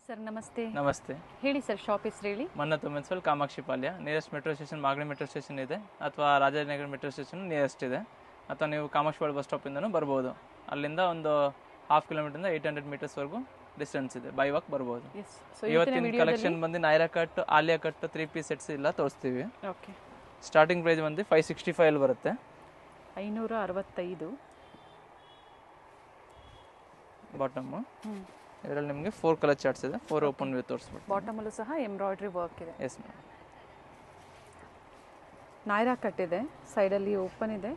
Sir ನಮಸ್ತೆ ನಮಸ್ತೆ ಹೇಳಿ ಸರ್ ಶಾಪ್ ಹೆಸರು ಹೇಳಿ ಮನ್ನತ್ತು municipal Kamakshi Palya nearest metro station Magadi metro station ಇದೆ ಅಥವಾ ರಾಜಾಜಿನಗರ ಮೆಟ್ರೋ ಸ್ಟೇಷನ್ ನಿಯರೆಸ್ಟ್ ಇದೆ ಅಥವಾ ನೀವು ಕಾಮಾಕ್ಷಿ ಪಾಳ್ಯ ಬಸ್ ಸ್ಟಾಪಿಂದನೂ ಬರ್ಬೋದು ಅಲ್ಲಿಂದ ಒಂದು ಹಾಫ್ ಕಿಲೋಮೀಟರಿಂದ ಏಯ್ಟ್ ಹಂಡ್ರೆಡ್ ಮೀಟರ್ಸ್ವರೆಗೂ ಡಿಸ್ಟೆನ್ಸ್ ಇದೆ ಬೈ ವಾಕ್ ಬರ್ಬೋದು ಎಸ್ ಸೊ ಇವತ್ತಿನ ಕಲೆಕ್ಷನ್ ಬಂದು Naira cut Alia cut three piece sets ಎಲ್ಲ ತೋರಿಸ್ತೀವಿ ಓಕೆ ಸ್ಟಾರ್ಟಿಂಗ್ ಪ್ರೈಸ್ ಬಂದು ಫೈವ್ ಸಿಕ್ಸ್ಟಿ ಫೈವ್ ಬರುತ್ತೆ ಐನೂರ ಅರವತ್ತೈದು ಬಾಟಮು ಹ್ಞೂ ಇದರಲ್ಲಿ ನಿಮಗೆ ಫೋರ್ ಕಲರ್ ಚಾರ್ಟ್ಸ್ ಇದೆ ಫೋರ್ ಓಪನ್ ವ್ಯೂ ತೋರಿಸ್ಬಿಟ್ಟು ಬಾಟಮಲ್ಲೂ ಸಹ ಎಂಬ್ರಾಯ್ಡ್ರಿ ವರ್ಕ್ ಇದೆ ಎಸ್ ಮ್ಯಾಮ್ ನಾಯ್ರಾ ಕಟ್ ಇದೆ ಸೈಡಲ್ಲಿ ಓಪನ್ ಇದೆ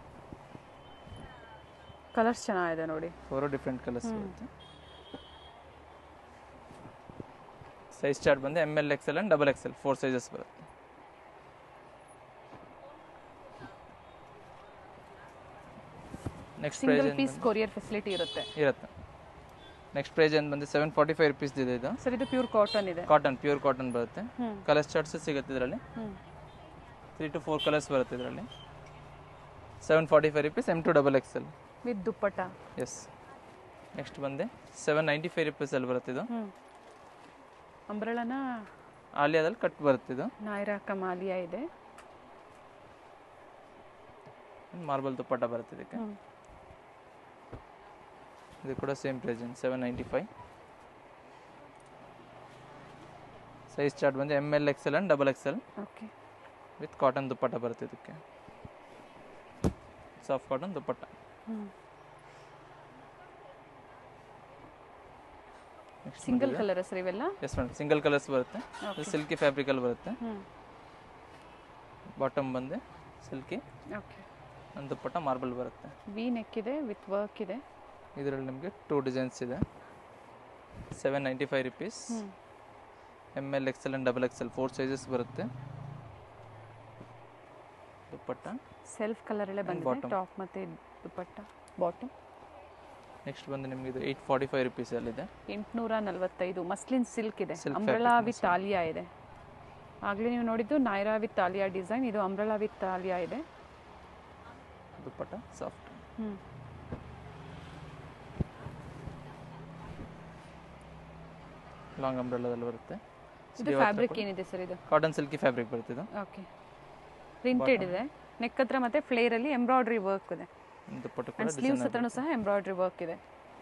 ಕಲರ್ಸ್ ಚೆನ್ನಾಗಿದೆ ನೋಡಿ ಫೋರು ಡಿಫ್ರೆಂಟ್ ಕಲರ್ಸ್ ಬರುತ್ತೆ ಸೈಜ್ ಚಾರ್ಟ್ ಬಂದು M L XL and double XL four sizes ಬರುತ್ತೆ next price single piece courier facility ಇರುತ್ತೆ ಇರುತ್ತೆ ನೆಕ್ಸ್ಟ್ ಪ್ರೈಸ್ ಏನು ಬಂದು ಸೆವೆನ್ ಫಾರ್ಟಿ ಫೈವ್ ರುಪೀಸ್ ಇದೆ ಇದು ಸರ್ ಇದು ಪ್ಯೂರ್ ಕಾಟನ್ ಇದೆ ಕಾಟನ್ ಪ್ಯೂರ್ ಕಾಟನ್ ಬರುತ್ತೆ ಹ್ಞೂ ಕಲರ್ಸ್ ಚಾರ್ಟ್ಸ್ ಸಿಗುತ್ತೆ ಇದರಲ್ಲಿ ಹ್ಞೂ ತ್ರೀ ಟು ಫೋರ್ ಕಲರ್ಸ್ ಬರುತ್ತೆ ಇದರಲ್ಲಿ seven forty five rupees M to double XL with dupatta yes next ಬಂದೆ ಸೆವೆನ್ ನೈಂಟಿ ಫೈವ್ ರುಪೀಸಲ್ಲಿ ಬರುತ್ತೆ ಇದು ಹ್ಞೂ ಅಂಬ್ರಳನ ಆಲಿಯಾದಲ್ಲಿ ಕಟ್ ಬರುತ್ತೆ ಇದು ನಾಯ್ರಾ ಕಮಾಲಿಯಾ ಇದೆ ಮಾರ್ಬಲ್ ದುಪ್ಪಟ್ಟ ಬರುತ್ತೆ ಇದಕ್ಕೆ ಹ್ಞೂ ಇದು ಕೂಡ same price seven ninety five size chart ಬಂದು M L XL and double XL okay with cotton dupatta ಬರುತ್ತೆ ಇದಕ್ಕೆ ಸಾಫ್ಟ್ ಕಾಟನ್ ದುಪ್ಪಟ್ಟ ಹ್ಞೂ ನೆಕ್ಸ್ಟ್ ಸಿಂಗಲ್ ಕಲರ್ ಸರ್ ಇವೆಲ್ಲ ಎಸ್ ಮೇಡಮ್ ಸಿಂಗಲ್ ಕಲರ್ಸ್ ಬರುತ್ತೆ Okay. ಸಿಲ್ಕಿ ಫ್ಯಾಬ್ರಿಕಲ್ಲಿ ಬರುತ್ತೆ ಹ್ಞೂ ಬಾಟಮ್ ಬಂದು ಸಿಲ್ಕಿ ಓಕೆ ಒಂದು ದುಪ್ಪಟ್ಟ ಮಾರ್ಬಲ್ ಬರುತ್ತೆ ವಿ ನೆಕ್ ಇದೆ ವಿತ್ ವರ್ಕ್ ಇದೆ ಇದರಲ್ಲಿ ನಿಮಗೆ ಟೂ ಡಿಸೈನ್ಸ್ ಇದೆ ಸೆವೆನ್ ನೈಂಟಿ ಫೈವ್ ರುಪೀಸ್ ಹ್ಞೂ M L XL and double XL four sizes ಬರುತ್ತೆ ದುಪ್ಪಟ್ಟ ಸೆಲ್ಫ್ ಕಲರ್ ಎಲ್ಲ ಬಂದಿದೆ bottom. ಟಾಪ್ ಮತ್ತೆ ದುಪ್ಪಟ್ಟ ಬಾಟಮ್ ನೆಕ್ಸ್ಟ್ ಬಂದು ನಿಮಗೆ ಇದು ಏಯ್ಟ್ ಫಾರ್ಟಿ ಫೈವ್ ರುಪೀಸಲ್ಲಿದೆ ಎಂಟುನೂರ ನಲವತ್ತೈದು ಮಸ್ಲಿನ್ ಸಿಲ್ಕ್ ಇದೆ Silk umbrella fabric with Alia ಇದೆ ಆಗಲೇ ನೀವು ನೋಡಿದ್ದು ನೈರಾ ವಿತ್ ಆಲಿಯಾ ಡಿಸೈನ್ ಇದು ಅಂಬ್ರಲಾ ವಿತ್ ಆಲಿಯಾ ಇದೆ ದುಪ್ಪಟ್ಟ ಸಾಫ್ಟ್ ಹ್ಞೂ ಲಾಂಗ್ ಅಂಬ್ರೆಲಾದಲ್ಲಿ ಬರುತ್ತೆ ಇದು ಫ್ಯಾಬ್ರಿಕ್ ಏನಿದೆ ಸರ್ ಇದು ಕಾಟನ್ ಸಿಲ್ಕಿ ಫ್ಯಾಬ್ರಿಕ್ ಬರುತ್ತೆ ಇದು ಓಕೆ ಪ್ರಿಂಟೆಡ್ ಇದೆ ನೆಕ್ ಹತ್ರ ಮತ್ತೆ ಫ್ಲೇರಲ್ಲಿ ಎಂಬ್ರಾಯ್ಡ್ರಿ ವರ್ಕ್ ಇದೆ ದುಪ್ಪಟ್ಟ ಕೂಡ ಆ್ಯಂಡ್ ಸ್ಲೀವ್ಸ್ ಹತ್ರನೂ ಸಹ ಎಂಬ್ರಾಯ್ಡ್ರಿ ವರ್ಕ್ ಇದೆ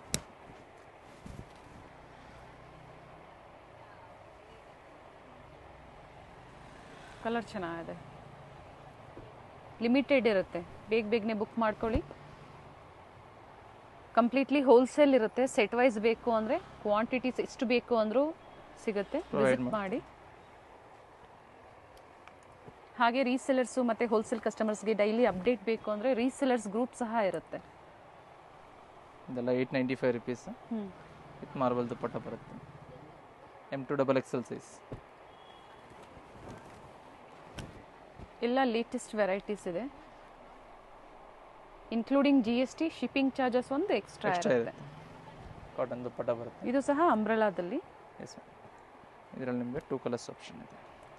ಕಲರ್ ಚೆನ್ನಾಗಿದೆ ಲಿಮಿಟೆಡ್ ಇರುತ್ತೆ ಬೇಗ ಬೇಗನೆ ಬುಕ್ ಮಾಡ್ಕೊಳ್ಳಿ ಕಂಪ್ಲೀಟ್ಲಿ ಹೋಲ್ಸೇಲ್ ಇರುತ್ತೆ ಸೆಟ್ ವೈಸ್ ಬೇಕು ಅಂದರೆ ಕ್ವಾಂಟಿಟೀಸ್ ಎಷ್ಟು ಬೇಕು ಅಂದರೂ ಸಿಗುತ್ತೆ Provide ವಿಸಿಟ್ ಮಾಡಿ ಹಾಗೆ ರೀಸೆಲರ್ಸು ಮತ್ತು ಹೋಲ್ಸೇಲ್ ಕಸ್ಟಮರ್ಸ್ಗೆ ಡೈಲಿ ಅಪ್ಡೇಟ್ ಬೇಕು ಅಂದರೆ ರೀಸೆಲರ್ಸ್ ಗ್ರೂಪ್ ಸಹ ಇರುತ್ತೆ ಇದೆಲ್ಲ ಏಯ್ಟ್ ನೈಂಟಿ ಫೈವ್ ರುಪೀಸ್ ಹ್ಞೂ ವಿತ್ ಮಾರ್ಬಲ್ ದುಪ್ಪಟ್ಟ ಬರುತ್ತೆ M to double XL size ಎಲ್ಲ ಲೇಟೆಸ್ಟ್ ವೆರೈಟೀಸ್ ಇದೆ including G S T shipping charges ಒಂದು ಎಕ್ಸ್ಟ್ರಾ ಎಕ್ಸ್ಟ್ರಾ ಇರುತ್ತೆ ಇರುತ್ತೆ ಕಾಟನ್ ದುಪ್ಪಟ್ಟ ಬರುತ್ತೆ ಇದು ಸಹ ಅಂಬ್ರಲಾದಲ್ಲಿ ಎಸ್ ಇದರಲ್ಲಿ ನಿಮಗೆ ಟೂ ಕಲರ್ಸ್ ಆಪ್ಷನ್ ಇದೆ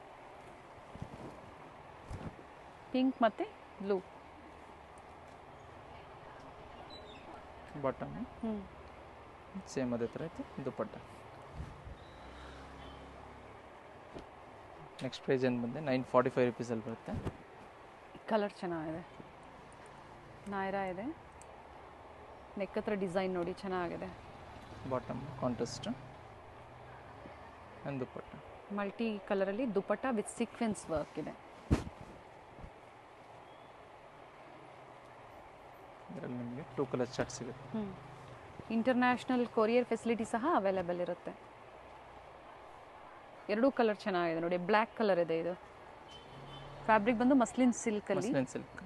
ಪಿಂಕ್ ಮತ್ತು ಬ್ಲೂ ಬಾಟಮ್ ಹ್ಞೂ ಸೇಮ್ ಅದೇ ಥರ ಐತೆ ದುಪ್ಪಟ್ಟ ನೆಕ್ಸ್ಟ್ ಪ್ರೈಸ್ ಏನು ಬಂದೆ ನೈನ್ ಫಾರ್ಟಿ ಫೈವ್ ರುಪೀಸಲ್ಲಿ ಬರುತ್ತೆ ಕಲರ್ ಚೆನ್ನಾಗಿದೆ ನಾಯ್ರಾ ಇದೆ ನೆಕ್ ಹತ್ರ ಡಿಸೈನ್ ನೋಡಿ ಚೆನ್ನಾಗಿದೆ bottom contrast and dupatta multi ಕಲರಲ್ಲಿ ದುಪಟ್ಟ ವಿತ್ ಸೀಕ್ವೆನ್ಸ್ ವರ್ಕ್ ಇದೆ ಇದರಲ್ಲಿ ನಿಮಗೆ ಟೂ ಕಲರ್ ಚಾರ್ಟ್ ಸಿಗುತ್ತೆ ಹ್ಞೂ ಇಂಟರ್ನ್ಯಾಷನಲ್ ಕೊರಿಯರ್ ಫೆಸಿಲಿಟಿ ಸಹ ಅವೈಲೇಬಲ್ ಇರುತ್ತೆ ಎರಡೂ ಕಲರ್ ಚೆನ್ನಾಗಿದೆ ನೋಡಿ ಬ್ಲ್ಯಾಕ್ ಕಲರ್ ಇದೆ ಇದು ಫ್ಯಾಬ್ರಿಕ್ ಬಂದು ಮಸ್ಲಿನ್ ಸಿಲ್ಕಲ್ಲಿ muslin silk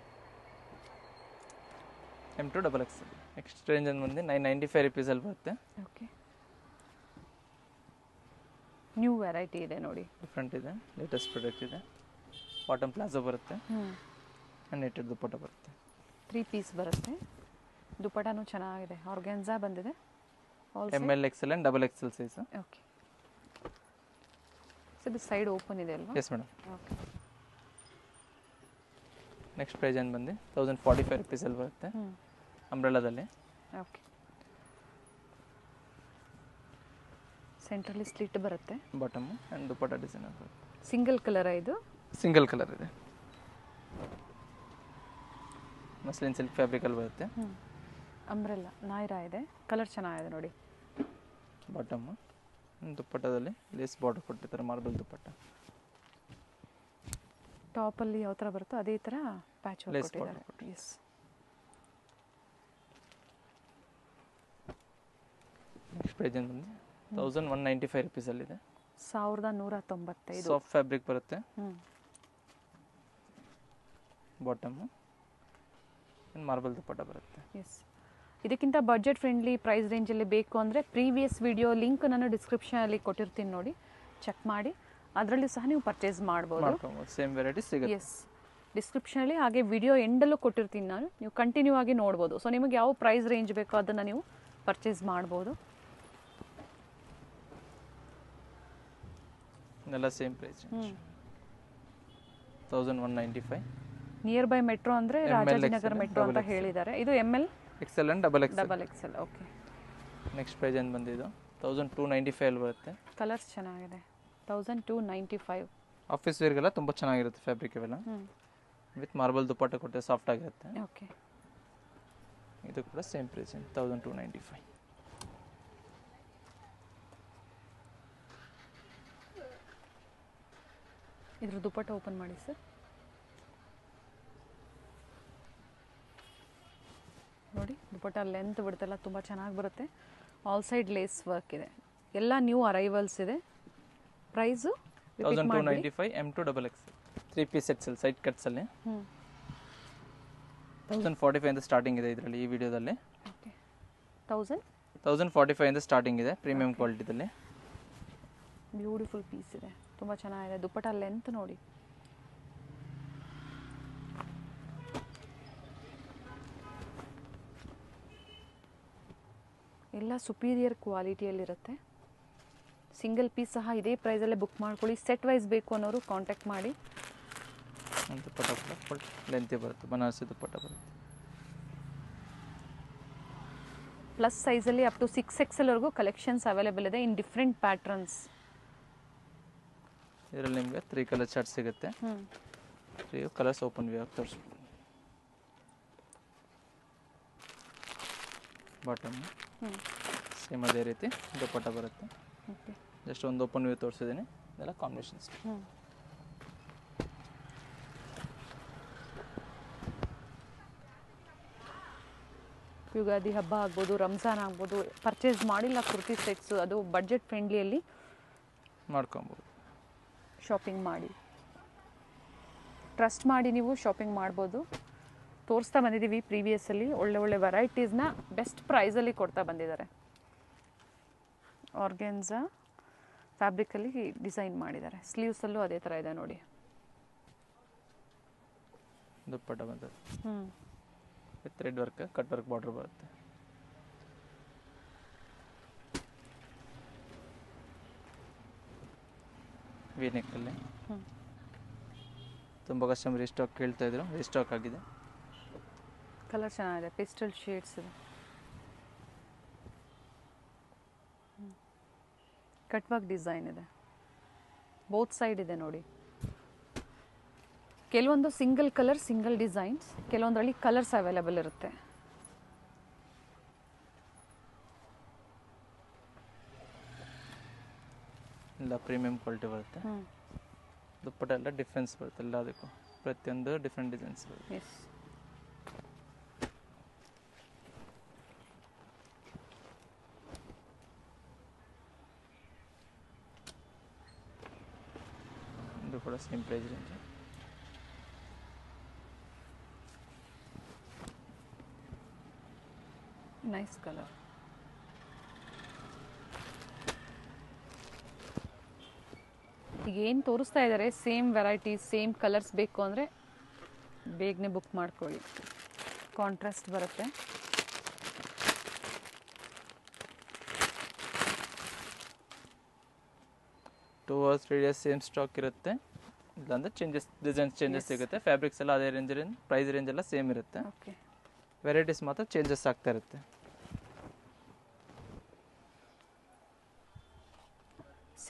M to double X next range ಅಂತ ಬಂದು ನೈನ್ ನೈಂಟಿ ಫೈವ್ ರುಪೀಸಲ್ಲಿ ಬರುತ್ತೆ ಓಕೆ ನ್ಯೂ ವೆರೈಟಿ ಇದೆ ನೋಡಿ ಡಿಫ್ರೆಂಟ್ ಇದೆ ಲೇಟೆಸ್ಟ್ ಪ್ರಾಡಕ್ಟ್ ಇದೆ ಬಾಟಮ್ ಪ್ಲಾಜೋ ಬರುತ್ತೆ ಹ್ಞೂ ಆ್ಯಂಡ್ ನೆಟೆಡ್ ದುಪ್ಪಟ್ಟ ಬರುತ್ತೆ ತ್ರೀ ಪೀಸ್ ಬರುತ್ತೆ ದುಪಟಾನು ಚೆನ್ನಾಗಿದೆ ಆರ್ಗ್ಯಾನ್ಸಾ ಬಂದಿದೆ M L XL and double XL size okay so ಇದು ಸೈಡ್ ಓಪನ್ ಇದೆ ಅಲ್ವಾ yes madam okay next price ಏನು ಬಂದು ತೌಸಂಡ್ ಫಾರ್ಟಿ ಫೈವ್ ರುಪೀಸಲ್ಲಿ ಬರುತ್ತೆ ಹ್ಞೂ ಅಂಬ್ರೆಲಾದಲ್ಲಿ ಓಕೆ ಸೊ ಸೆಂಟ್ರಲ್ಲಿ ಸ್ಲಿಟ್ ಬರುತ್ತೆ bottom and dupatta design single colour ಇದು ಸಿಂಗಲ್ ಕಲರ್ ಇದೆ ಮಸ್ಲಿನ್ ಸಿಲ್ಕ್ ಫ್ಯಾಬ್ರಿಕಲ್ಲಿ ಬರುತ್ತೆ ಹ್ಞೂ ಅಂಬ್ರೆಲ್ಲ ನಾಯ್ರಾ ಇದೆ ಕಲರ್ ಚೆನ್ನಾಗಿದೆ ನೋಡಿ ಬಾಟಮು ದುಪ್ಪಟ್ಟದಲ್ಲಿ ಲೇಸ್ ಬಾರ್ಡರ್ ಕೊಟ್ಟಿರ್ತಾರೆ ಮಾರ್ಬಲ್ ದುಪ್ಪಟ್ಟ ಟಾಪಲ್ಲಿ ಯಾವ ಥರ ಬರುತ್ತೋ ಅದೇ ಥರ ಪ್ಯಾಚ್ ವರ್ಕ್ Lace border ಕೊಟ್ಟಿದ್ದಾರೆ ಎಸ್ ನೆಕ್ಸ್ಟ್ ಪ್ರೈಸ್ ಏನು ಬಂದು ತೌಸಂಡ್ ಒನ್ ನೈಂಟಿ ಫೈವ್ ರುಪೀಸಲ್ಲಿದೆ ಸಾವಿರದ ನೂರ ತೊಂಬತ್ತೈದು ಸಾಫ್ಟ್ ಫ್ಯಾಬ್ರಿಕ್ ಬರುತ್ತೆ ಹ್ಞೂ ಬಾಟಮು ಮಾರ್ಬಲ್ ದುಪ್ಪಟ್ಟ ಬರುತ್ತೆ ಎಸ್ ಇದಕ್ಕಿಂತ ಬಜೆಟ್ ಫ್ರೆಂಡ್ಲಿ ಪ್ರೈಸ್ ರೇಂಜಲ್ಲಿ ಬೇಕು ಅಂದರೆ ಪ್ರೀವಿಯಸ್ ವಿಡಿಯೋ ಲಿಂಕ್ ನಾನು ಡಿಸ್ಕ್ರಿಪ್ಷನಲ್ಲಿ ಕೊಟ್ಟಿರ್ತೀನಿ ನೋಡಿ ಚೆಕ್ ಮಾಡಿ ಅದರಲ್ಲಿ ಸಹ ನೀವು ಪರ್ಚೇಸ್ ಮಾಡ್ಬೋದು ಮಾಡ್ಕೊಬೋದು ಸೇಮ್ ವೆರೈಟಿ ಸಿಗುತ್ತೆ ಎಸ್ ಡಿಸ್ಕ್ರಿಪ್ಷನಲ್ಲಿ ಹಾಗೆ ವಿಡಿಯೋ ಎಂಡಲ್ಲೂ ಕೊಟ್ಟಿರ್ತೀನಿ ನಾನು ನೀವು ಕಂಟಿನ್ಯೂ ಆಗಿ ನೋಡ್ಬೋದು ಸೊ ನಿಮಗೆ ಯಾವ ಪ್ರೈಸ್ ರೇಂಜ್ ಬೇಕೋ ಅದನ್ನು ನೀವು ಪರ್ಚೇಸ್ ಮಾಡ್ಬೋದು ಎಲ್ಲ same price thousand one ninety five nearby metro ಅಂದರೆ ML ರಾಜಾಜಿನಗರ್ XL, ಮೆಟ್ರೋ ಅಂತ double XL. ಹೇಳಿದ್ದಾರೆ ಇದು M L XL and double X double XL okay next price ಏನು ಬಂದಿದ್ದು ತೌಸಂಡ್ ಟೂ ನೈಂಟಿ ಫೈವ್ ಅಲ್ಲಿ ಬರುತ್ತೆ ಕಲರ್ಸ್ ಚೆನ್ನಾಗಿದೆ thousand two ninety five office ವೇರ್ಗೆಲ್ಲ ತುಂಬ ಚೆನ್ನಾಗಿರುತ್ತೆ ಫ್ಯಾಬ್ರಿಕ್ ಇವೆಲ್ಲ ಹ್ಞೂ ವಿತ್ ಮಾರ್ಬಲ್ ದುಪ್ಪಟ್ಟ ಕೊಟ್ಟರೆ ಸಾಫ್ಟ್ ಆಗಿರುತ್ತೆ ಓಕೆ ಇದು ಕೂಡ same price thousand two ninety five ಇದ್ರ ದುಪ್ಪಟ್ಟ ಓಪನ್ ಮಾಡಿ ಸರ್ ನೋಡಿ ದುಪ್ಪಟ್ಟ ಲೆಂತ್ ಬಿಡುತ್ತೆಲ್ಲ ತುಂಬ ಚೆನ್ನಾಗಿ ಬರುತ್ತೆ ಆಲ್ ಸೈಡ್ ಲೇಸ್ ವರ್ಕ್ ಇದೆ ಎಲ್ಲ ನ್ಯೂ ಅರೈವಲ್ಸ್ ಇದೆ price thousand two ninety five M to double X three piece ಸೆಟ್ಸಲ್ಲಿ ಸೈಡ್ ಕಟ್ಸಲ್ಲಿ ಹ್ಞೂ ತೌಸಂಡ್ ಫಾರ್ಟಿ ಫೈವ್ ಇಂದ ಸ್ಟಾರ್ಟಿಂಗ್ ಇದೆ ಇದರಲ್ಲಿ ಈ ವಿಡಿಯೋದಲ್ಲಿ okay thousand thousand forty five ಇಂದ ಸ್ಟಾರ್ಟಿಂಗ್ ಇದೆ ಪ್ರೀಮಿಯಂ ಕ್ವಾಲಿಟಿದಲ್ಲಿ ಬ್ಯೂಟಿಫುಲ್ ಪೀಸ್ ಇದೆ ತುಂಬ ಚೆನ್ನಾಗಿದೆ ದುಪ್ಪಟ್ಟ ಲೆಂತ್ ನೋಡಿ ಎಲ್ಲ ಸುಪೀರಿಯರ್ ಕ್ವಾಲಿಟಿಯಲ್ಲಿರುತ್ತೆ ಸಿಂಗಲ್ ಪೀಸ್ ಸಹ ಇದೇ ಪ್ರೈಸಲ್ಲೇ ಬುಕ್ ಮಾಡ್ಕೊಳ್ಳಿ ಸೆಟ್ ವೈಸ್ ಬೇಕು ಅನ್ನೋರು ಕಾಂಟ್ಯಾಕ್ಟ್ ಮಾಡಿ ಒಂದು ದುಪ್ಪಟ್ಟ ಕೂಡ ಫುಲ್ ಲೆಂತಿ ಬರುತ್ತೆ ಬನಾರಸಿ ದುಪ್ಪಟ್ಟ ಬರುತ್ತೆ ಪ್ಲಸ್ ಸೈಜಲ್ಲಿ ಅಪ್ ಟು ಸಿಕ್ಸ್ ಎಕ್ಸೆಲ್ವರೆಗೂ ಕಲೆಕ್ಷನ್ಸ್ ಅವೈಲೇಬಲ್ ಇದೆ ಇನ್ ಡಿಫ್ರೆಂಟ್ ಪ್ಯಾಟ್ರನ್ಸ್ ಇದರಲ್ಲಿ ನಿಮಗೆ ತ್ರೀ ಕಲರ್ ಚಾರ್ಟ್ ಸಿಗುತ್ತೆ ಹ್ಞೂ ತ್ರೀ ಕಲರ್ಸ್ ಓಪನ್ ವ್ಯೂ ಆಗಿ ತೋರಿಸ್ಬೋದು ಬಾಟಮ್ ಹ್ಞೂ ಸೇಮ್ ಅದೇ ರೀತಿ ದುಪ್ಪಟ್ಟ ಬರುತ್ತೆ ಓಕೆ ಜಸ್ಟ್ ಒಂದು ಓಪನ್ ವ್ಯೂ ತೋರಿಸಿದ್ದೀನಿ ಇದೆಲ್ಲ ಕಾಂಬಿನೇಷನ್ಸ್ ಹ್ಞೂ ಯುಗಾದಿ ಹಬ್ಬ ಆಗ್ಬೋದು ರಂಜಾನ್ ಆಗ್ಬೋದು ಪರ್ಚೇಸ್ ಮಾಡಿಲ್ಲ ಕುರ್ತಿ ಸೆಟ್ಸು ಅದು ಬಡ್ಜೆಟ್ ಫ್ರೆಂಡ್ಲಿಯಲ್ಲಿ ಮಾಡ್ಕೊಬೋದು ಶಾಪಿಂಗ್ ಮಾಡಿ ಟ್ರಸ್ಟ್ ಮಾಡಿ ನೀವು ಶಾಪಿಂಗ್ ಮಾಡ್ಬೋದು ತೋರಿಸ್ತಾ ಬಂದಿದ್ದೀವಿ ಪ್ರೀವಿಯಸ್ಸಲ್ಲಿ ಒಳ್ಳೆ ಒಳ್ಳೆ ವೆರೈಟೀಸ್ನ ಬೆಸ್ಟ್ ಪ್ರೈಸಲ್ಲಿ ಕೊಡ್ತಾ ಬಂದಿದ್ದಾರೆ ಆರ್ಗೆನ್ಸಾ ಫ್ಯಾಬ್ರಿಕಲ್ಲಿ ಡಿಸೈನ್ ಮಾಡಿದ್ದಾರೆ ಸ್ಲೀವ್ಸಲ್ಲೂ ಅದೇ ಥರ ಇದೆ ನೋಡಿ ದುಪ್ಪಟ್ಟ ಬಂದದ್ದು ಹ್ಞೂ with red work cut work border ಬರುತ್ತೆ ವಿ ನೆಕ್ಕಲ್ಲಿ ಹ್ಞೂ ತುಂಬ ಕಸ್ಟಮರ್ ರೀಸ್ಟಾಕ್ ಕೇಳ್ತಾ ಇದ್ರು ರೀಸ್ಟಾಕ್ ಆಗಿದೆ ಕಲರ್ ಚೆನ್ನಾಗಿದೆ ಪೇಸ್ಟಲ್ ಶೇಡ್ಸ್ ಇದೆ ಕಟ್ ವರ್ಕ್ ಡಿಸೈನ್ ಇದೆ ಬೋತ್ ಸೈಡ್ ಇದೆ ನೋಡಿ ಕೆಲವೊಂದು ಸಿಂಗಲ್ ಕಲರ್ ಸಿಂಗಲ್ ಡಿಸೈನ್ಸ್ ಕೆಲವೊಂದರಲ್ಲಿ ಕಲರ್ಸ್ ಅವೈಲೇಬಲ್ ಇರುತ್ತೆ ಎಲ್ಲ ಪ್ರೀಮಿಯಂ ಕ್ವಾಲಿಟಿ ಬರುತ್ತೆ ಹ್ಞೂ ದುಪ್ಪಟ್ಟ ಎಲ್ಲ ಡಿಫ್ರೆನ್ಸ್ ಬರುತ್ತೆ ಎಲ್ಲದಕ್ಕೂ ಪ್ರತಿಯೊಂದು ಡಿಫ್ರೆಂಟ್ ಡಿಸೈನ್ಸ್ ಬರುತ್ತೆ ಎಸ್ ಇದು ಕೂಡ same price range nice colour ಈಗ ಏನು ತೋರಿಸ್ತಾ ಇದ್ದಾರೆ ಸೇಮ್ ವೆರೈಟೀಸ್ ಸೇಮ್ ಕಲರ್ಸ್ ಬೇಕು ಅಂದರೆ ಬೇಗನೆ ಬುಕ್ ಮಾಡ್ಕೊಳ್ಳಿ ಕಾಂಟ್ರಾಸ್ಟ್ ಬರುತ್ತೆ two hours three days same stock ಇರುತ್ತೆ ಇಲ್ಲಾಂದ್ರೆ ಚೇಂಜಸ್ ಡಿಸೈನ್ಸ್ ಚೇಂಜಸ್ ಸಿಗುತ್ತೆ ಫ್ಯಾಬ್ರಿಕ್ಸ್ ಎಲ್ಲ ಅದೇ ರೇಂಜ್ ರೇಂಜ್ ಪ್ರೈಸ್ ರೇಂಜ್ ಎಲ್ಲ ಸೇಮ್ ಇರುತ್ತೆ ಓಕೆ ವೆರೈಟೀಸ್ ಮಾತ್ರ ಚೇಂಜಸ್ ಆಗ್ತಾ ಇರುತ್ತೆ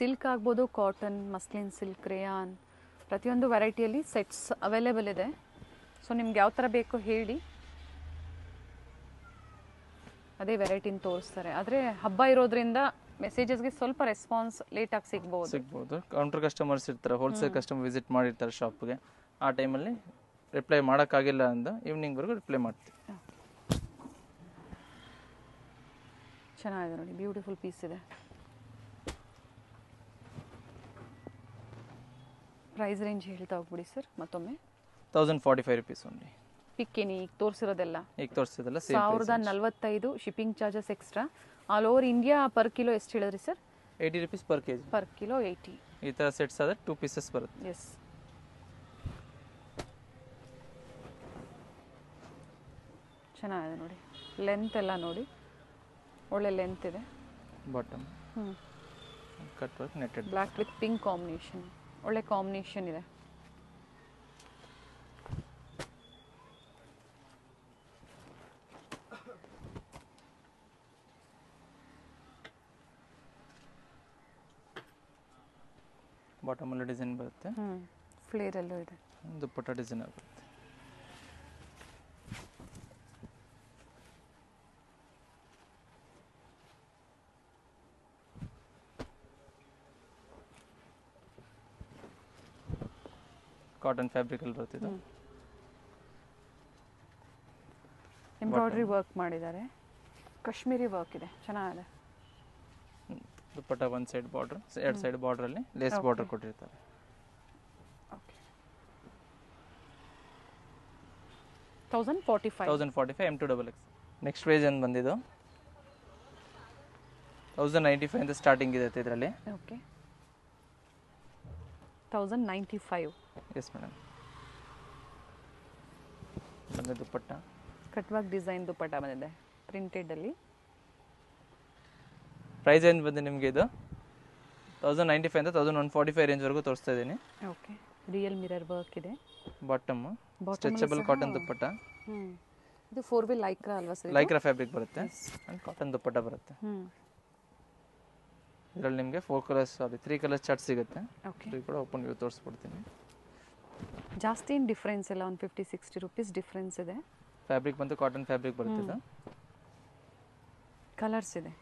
ಸಿಲ್ಕ್ ಆಗ್ಬೋದು ಕಾಟನ್ ಮಸ್ಲಿನ್ ಸಿಲ್ಕ್ ರೇಯಾನ್ ಪ್ರತಿಯೊಂದು ವೆರೈಟಿಯಲ್ಲಿ ಸೆಟ್ಸ್ ಅವೈಲೇಬಲ್ ಇದೆ ಸೊ ನಿಮ್ಗೆ ಯಾವ ಥರ ಬೇಕೋ ಹೇಳಿ ಅದೇ ವೆರೈಟಿನ ತೋರಿಸ್ತಾರೆ ಆದರೆ ಹಬ್ಬ ಇರೋದ್ರಿಂದ ಮೆಸೇಜಸ್ಗೆ ಸ್ವಲ್ಪ ರೆಸ್ಪಾನ್ಸ್ ಲೇಟಾಗಿ ಸಿಗ್ಬೋದು ಸಿಗ್ಬೋದು ಕೌಂಟರ್ ಕಸ್ಟಮರ್ಸ್ ಇರ್ತಾರೆ ಹೋಲ್ಸೇಲ್ ಕಸ್ಟಮರ್ ವಿಸಿಟ್ ಮಾಡಿರ್ತಾರೆ ಶಾಪ್ಗೆ ಆ ಟೈಮಲ್ಲಿ ರಿಪ್ಲೈ ಮಾಡೋಕ್ಕಾಗಿಲ್ಲ ಅಂದ ಈವ್ನಿಂಗ್ವರೆಗೂ ರಿಪ್ಲೈ ಮಾಡ್ತೀವಿ ಚೆನ್ನಾಗಿದೆ ನೋಡಿ ಬ್ಯೂಟಿಫುಲ್ ಪೀಸ್ ಇದೆ ಪ್ರೈಸ್ ರೇಂಜ್ ಹೇಳ್ತಾ ಹೋಗ್ಬಿಡಿ ಸರ್ ಮತ್ತೊಮ್ಮೆ thousand forty five rupees only ಪಿಕ್ಕೇನಿ ಈಗ ತೋರಿಸಿರೋದೆಲ್ಲ ಈಗ ತೋರಿಸಿದಲ್ಲ ಸೇಮ್ ಸಾವಿರದ ನಲವತ್ತೈದು shipping charges extra all over India per kilo ಎಷ್ಟು ಹೇಳಿದ್ರಿ sir eighty rupees per K G per kilo eighty ಈ ಥರ ಸೆಟ್ಸ್ ಆದರೆ ಟೂ ಪೀಸಸ್ ಬರುತ್ತೆ ಎಸ್ ಚೆನ್ನಾಗಿದೆ ನೋಡಿ ಲೆಂತ್ ಎಲ್ಲ ನೋಡಿ ಒಳ್ಳೆ ಲೆಂತ್ ಇದೆ ಬಾಟಮ್ ಹ್ಞೂ cut work netted black with pink combination ಒಳ್ಳೆ ಕಾಂಬಿನೇಷನ್ ಇದೆ ಬಾಟಮಲ್ಲಿ ಡಿಸೈನ್ ಬರುತ್ತೆ ಹ್ಞೂ ಫ್ಲೇರಲ್ಲೂ ಇದೆ ದುಪ್ಪಟ್ಟ ಡಿಸೈನ್ ಆಗುತ್ತೆ ಕಾಟನ್ ಫ್ಯಾಬ್ರಿಕಲ್ಲಿ ಬರ್ತಿದೆ ಎಂಬ್ರಾಯ್ಡ್ರಿ ವರ್ಕ್ ಮಾಡಿದ್ದಾರೆ ಕಾಶ್ಮೀರಿ ವರ್ಕ್ ಇದೆ ಚೆನ್ನಾಗಿದೆ ದುಪ್ಪಟ್ಟ ಒಂದು ಸೈಡ್ ಬಾರ್ಡ್ರ್ ಎರಡು ಸೈಡ್ ಬಾರ್ಡ್ರಲ್ಲಿ ಲೇಸ್ ಬಾರ್ಡರ್ ಕೊಟ್ಟಿರ್ತಾರೆ okay thousand forty five thousand forty five M to double X next price ಏನು ಬಂದಿದ್ದು ತೌಸಂಡ್ ನೈಂಟಿ ಫೈವ್ ಅಂತ ಸ್ಟಾರ್ಟಿಂಗ್ ಇದೆ ಇದರಲ್ಲಿ okay thousand ninety five yes madam ಬಂದ ದುಪ್ಪಟ್ಟ ಕಟ್ವಾಗ್ ಡಿಸೈನ್ ದುಪ್ಪಟ್ಟ ಬಂದಿದೆ ಪ್ರಿಂಟೆಡಲ್ಲಿ ಪ್ರೈಸ್ ಏನು ಬಂದು ನಿಮಗೆ ಇದು ತೌಸಂಡ್ ನೈಂಟಿ ಫೈವ್ ಅಂತ ತೌಸಂಡ್ ಒನ್ ಫಾರ್ಟಿ ಫೈವ್ ರೇಂಜ್ವರೆಗೂ ತೋರಿಸ್ತಾ ಇದ್ದೀನಿ ಓಕೆ ರಿಯಲ್ ಮಿರರ್ ವರ್ಕ್ ಇದೆ ಬಾಟಮ್ Bottom ಸ್ಟ್ರೆಚಬಲ್ ಅಲ್ಲಿ ಕಾಟನ್ ಸಹ- ದುಪ್ಪಟ್ಟ ಹ್ಞೂ ಇದು ಫೋರ್ ವಿಲ್ ಲೈಕ್ರಾ ಅಲ್ವಾ ಸರ್ ಲೈಕ್ರಾ ಫ್ಯಾಬ್ರಿಕ್ ಬರುತ್ತೆ ಆ್ಯಂಡ್ ಕಾಟನ್ ದುಪ್ಪಟ್ಟ ಬರುತ್ತೆ ಹ್ಞೂ ಇದರಲ್ಲಿ ನಿಮಗೆ four colours sorry three colours chart ಸಿಗುತ್ತೆ ಓಕೆ ಇದು ಕೂಡ ಓಪನ್ ವ್ಯೂ ತೋರಿಸ್ಬಿಡ್ತೀನಿ ಜಾಸ್ತಿ ಏನು ಡಿಫ್ರೆನ್ಸ್ ಇಲ್ಲ ಒಂದು ಫಿಫ್ಟಿ ಸಿಕ್ಸ್ಟಿ ರುಪೀಸ್ ಡಿಫ್ರೆನ್ಸ್ ಇದೆ ಫ್ಯಾಬ್ರಿಕ್ ಬಂದು ಕಾಟನ್ ಫ್ಯಾಬ್ರಿಕ್ ಬರುತ್ತೆ ಕಲರ್ಸ್ ಇದೆ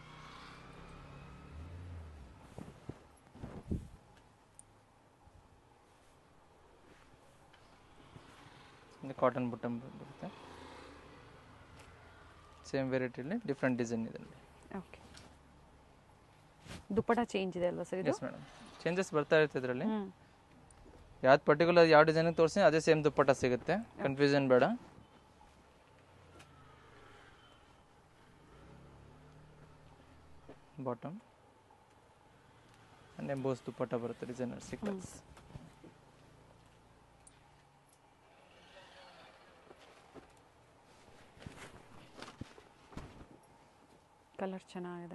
ಇದು ಕಾಟನ್ ಬಟನ್ ಬರುತ್ತೆ ಸೇಮ್ ವೆರೈಟಿಲಿ ಡಿಫ್ರೆಂಟ್ ಡಿಸೈನ್ ಇದೆ ಓಕೆ ದುಪ್ಪಟ ಚೇಂಜ್ ಇದೆ ಅಲ್ವಾ ಸರ್ ಇದು ಎಸ್ ಮೇಡಮ್ ಚೇಂಜಸ್ ಬರ್ತಾ ಇರುತ್ತೆ ಇದರಲ್ಲಿ ಹ್ಞೂ ಯಾವ್ದು ಪರ್ಟಿಕ್ಯುಲರ್ ಯಾವ ಡಿಸೈನಿಗೆ ತೋರಿಸಿ ಅದೇ ಸೇಮ್ ದುಪ್ಪಟ್ಟ ಸಿಗುತ್ತೆ ಕನ್ಫ್ಯೂಷನ್ ಬೇಡ ಬಾಟಮ್ ಆ್ಯಂಡ್ ಎಂಬೋಸ್ ದುಪ್ಪಟ್ಟ ಬರುತ್ತೆ ಡಿಸೈನರ್ ಸಿಕ್ಕಲ್ಸ್ ಕಲರ್ ಚೆನ್ನಾಗಿದೆ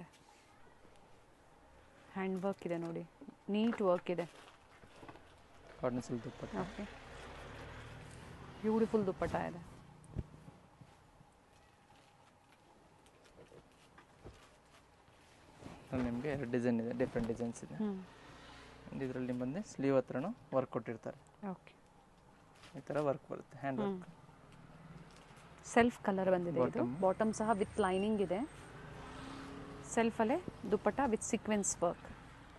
ಹ್ಯಾಂಡ್ ವರ್ಕ್ ಇದೆ ನೋಡಿ ನೀಟ್ ವರ್ಕ್ ಇದೆ cotton silk dupatta okay beautiful dupatta ಇದೆ ನಿಮಗೆ ಎರಡು ಡಿಸೈನ್ ಇದೆ ಡಿಫ್ರೆಂಟ್ ಡಿಸೈನ್ಸ್ ಇದೆ ಹ್ಞೂ ಇದರಲ್ಲಿ ಬಂದು ಸ್ಲೀವ್ ಹತ್ರನೂ ವರ್ಕ್ ಕೊಟ್ಟಿರ್ತಾರೆ ಓಕೆ ಈ ಥರ ವರ್ಕ್ ಬರುತ್ತೆ ಹ್ಯಾಂಡ್ ವರ್ಕ್ ಸೆಲ್ಫ್ ಕಲರ್ ಬಂದಿದೆ ಇದು Bottom. ಬಾಟಮ್ ಸಹ ವಿತ್ ಲೈನಿಂಗ್ ಇದೆ ಸೆಲ್ಫಲ್ಲೇ dupatta with sequence work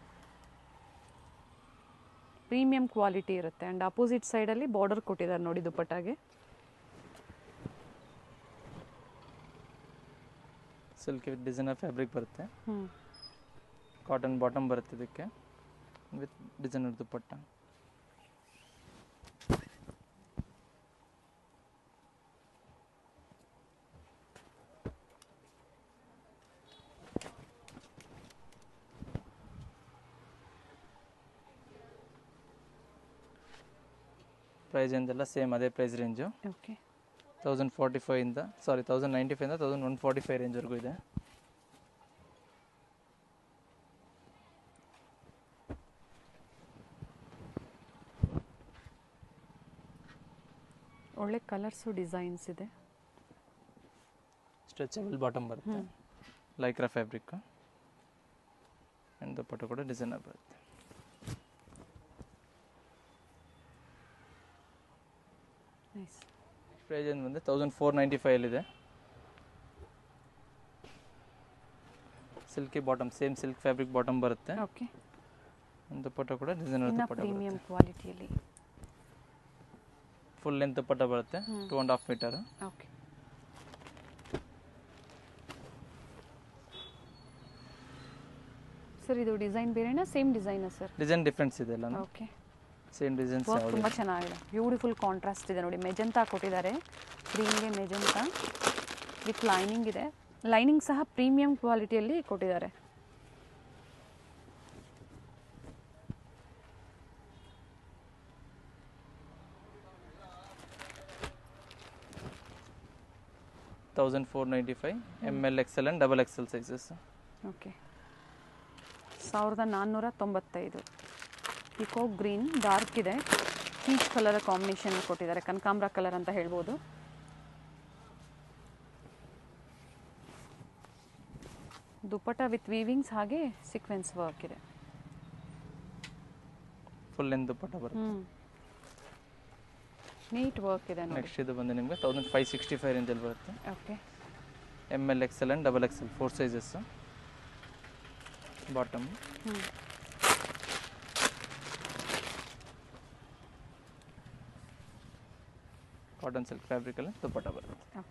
premium quality ಇರುತ್ತೆ ಆ್ಯಂಡ್ ಅಪೋಸಿಟ್ ಸೈಡಲ್ಲಿ ಬಾರ್ಡರ್ ಕೊಟ್ಟಿದ್ದಾರೆ ನೋಡಿ ದುಪ್ಪಟ್ಟಾಗೆ ಸಿಲ್ಕ್ ವಿತ್ ಡಿಸೈನರ್ ಫ್ಯಾಬ್ರಿಕ್ ಬರುತ್ತೆ ಹ್ಞೂ ಕಾಟನ್ ಬಾಟಮ್ ಬರುತ್ತೆ ಇದಕ್ಕೆ ವಿತ್ ಡಿಸೈನರ್ ದುಪ್ಪಟ್ಟ ಪ್ರೈಸ್ ಎಂದೆಲ್ಲ ಸೇಮ್ ಅದೇ price range okay thousand forty ಫೈವಿಂದ ಸಾರಿ ತೌಸಂಡ್ ನೈಂಟಿ ಫೈವಿಂದ ತೌಸಂಡ್ ಒನ್ ಫಾರ್ಟಿ ಫೈವ್ ರೇಂಜ್ವರೆಗೂ ಇದೆ ಒಳ್ಳೆ ಕಲರ್ಸು ಡಿಸೈನ್ಸ್ ಇದೆ ಸ್ಟ್ರೆಚಬಲ್ ಬಾಟಮ್ ಬರುತ್ತೆ ಲೈಕ್ರಾ ಫ್ಯಾಬ್ರಿಕ್ ಆ್ಯಂಡ್ ದುಪ್ಪಟ್ಟ ಕೂಡ ಡಿಸೈನರ್ ಬರುತ್ತೆ ನೈಸ್ ಪ್ರೈಸ್ ಏನು ಬಂದು ತೌಸಂಡ್ ಫೋರ್ ನೈಂಟಿ ಫೈವಲ್ಲಿದೆ silky bottom same silk fabric bottom ಬರುತ್ತೆ ಓಕೆ ಒಂದು ದುಪ್ಪಟ್ಟ ಕೂಡ ಡಿಸೈನರ್ ಇನ್ನು ದುಪ್ಪಟ್ಟ ಬರುತ್ತೆ ಪ್ರೀಮಿಯಂ ಕ್ವಾಲಿಟಿಯಲ್ಲಿ ಫುಲ್ ಲೆಂತ್ ದುಪ್ಪಟ್ಟ ಬರುತ್ತೆ two and half metre okay sir ಇದು ಡಿಸೈನ್ ಬೇರೆನಾ ಸೇಮ್ ಡಿಸೈನಾ ಸರ್ ಡಿಸೈನ್ ಡಿಫ್ರೆನ್ಸ್ ಇದೆ ಎಲ್ಲ ಓಕೆ ಸೇಮ್ ಡಿಸೈನ್ಸ್ ವರ್ಕ್ ತುಂಬ ಚೆನ್ನಾಗಿದೆ ಬ್ಯೂಟಿಫುಲ್ ಕಾಂಟ್ರಾಸ್ಟ್ ಇದೆ ನೋಡಿ ಮೆಜಂತಾ ಕೊಟ್ಟಿದ್ದಾರೆ ಕ್ರೀಮ್ಗೆ ಮೆಜಂತಾ ವಿತ್ ಲೈನಿಂಗ್ ಇದೆ ಲೈನಿಂಗ್ ಸಹ ಪ್ರೀಮಿಯಂ ಕ್ವಾಲಿಟಿಯಲ್ಲಿ ಕೊಟ್ಟಿದ್ದಾರೆ thousand four ninety five M L XL and double XL sizes okay ಸಾವಿರದ ನಾನ್ನೂರ ತೊಂಬತ್ತೈದು ಇಕೋ ಗ್ರೀನ್ ಡಾರ್ಕ್ ಇದೆ ಪೀಚ್ ಕಲರ್ ಕಾಂಬಿನೇಷನ್ ಕೊಟ್ಟಿದ್ದಾರೆ ಕನಕಾಂಬ್ರ ಕಲರ್ ಅಂತ ಹೇಳ್ಬೋದು ದುಪ್ಪಟ ವಿತ್ ವೀವಿಂಗ್ಸ್ ಹಾಗೆ ಸೀಕ್ವೆನ್ಸ್ ವರ್ಕ್ ಇದೆ ಫುಲ್ ಲೆಂತ್ ದುಪ್ಪಟ್ಟ ಬರುತ್ತೆ ಹ್ಞೂ ನೀಟ್ ವರ್ಕ್ ಇದೆ ನೋಡಿ ನೆಕ್ಸ್ಟ್ ಇದು ಬಂದು ನಿಮಗೆ ತೌಸಂಡ್ ಫೈವ್ ಸಿಕ್ಸ್ಟಿ ಫೈವ್ ರೇಂಜಲ್ಲಿ ಬರುತ್ತೆ okay M L XL and double XL four sizes bottom ಹ್ಞೂ ಕಾಟನ್ ಸಿಲ್ಕ್ ಫ್ಯಾಬ್ರಿಕಲ್ಲಿ ದುಪ್ಪಟ್ಟ ಬರುತ್ತೆ okay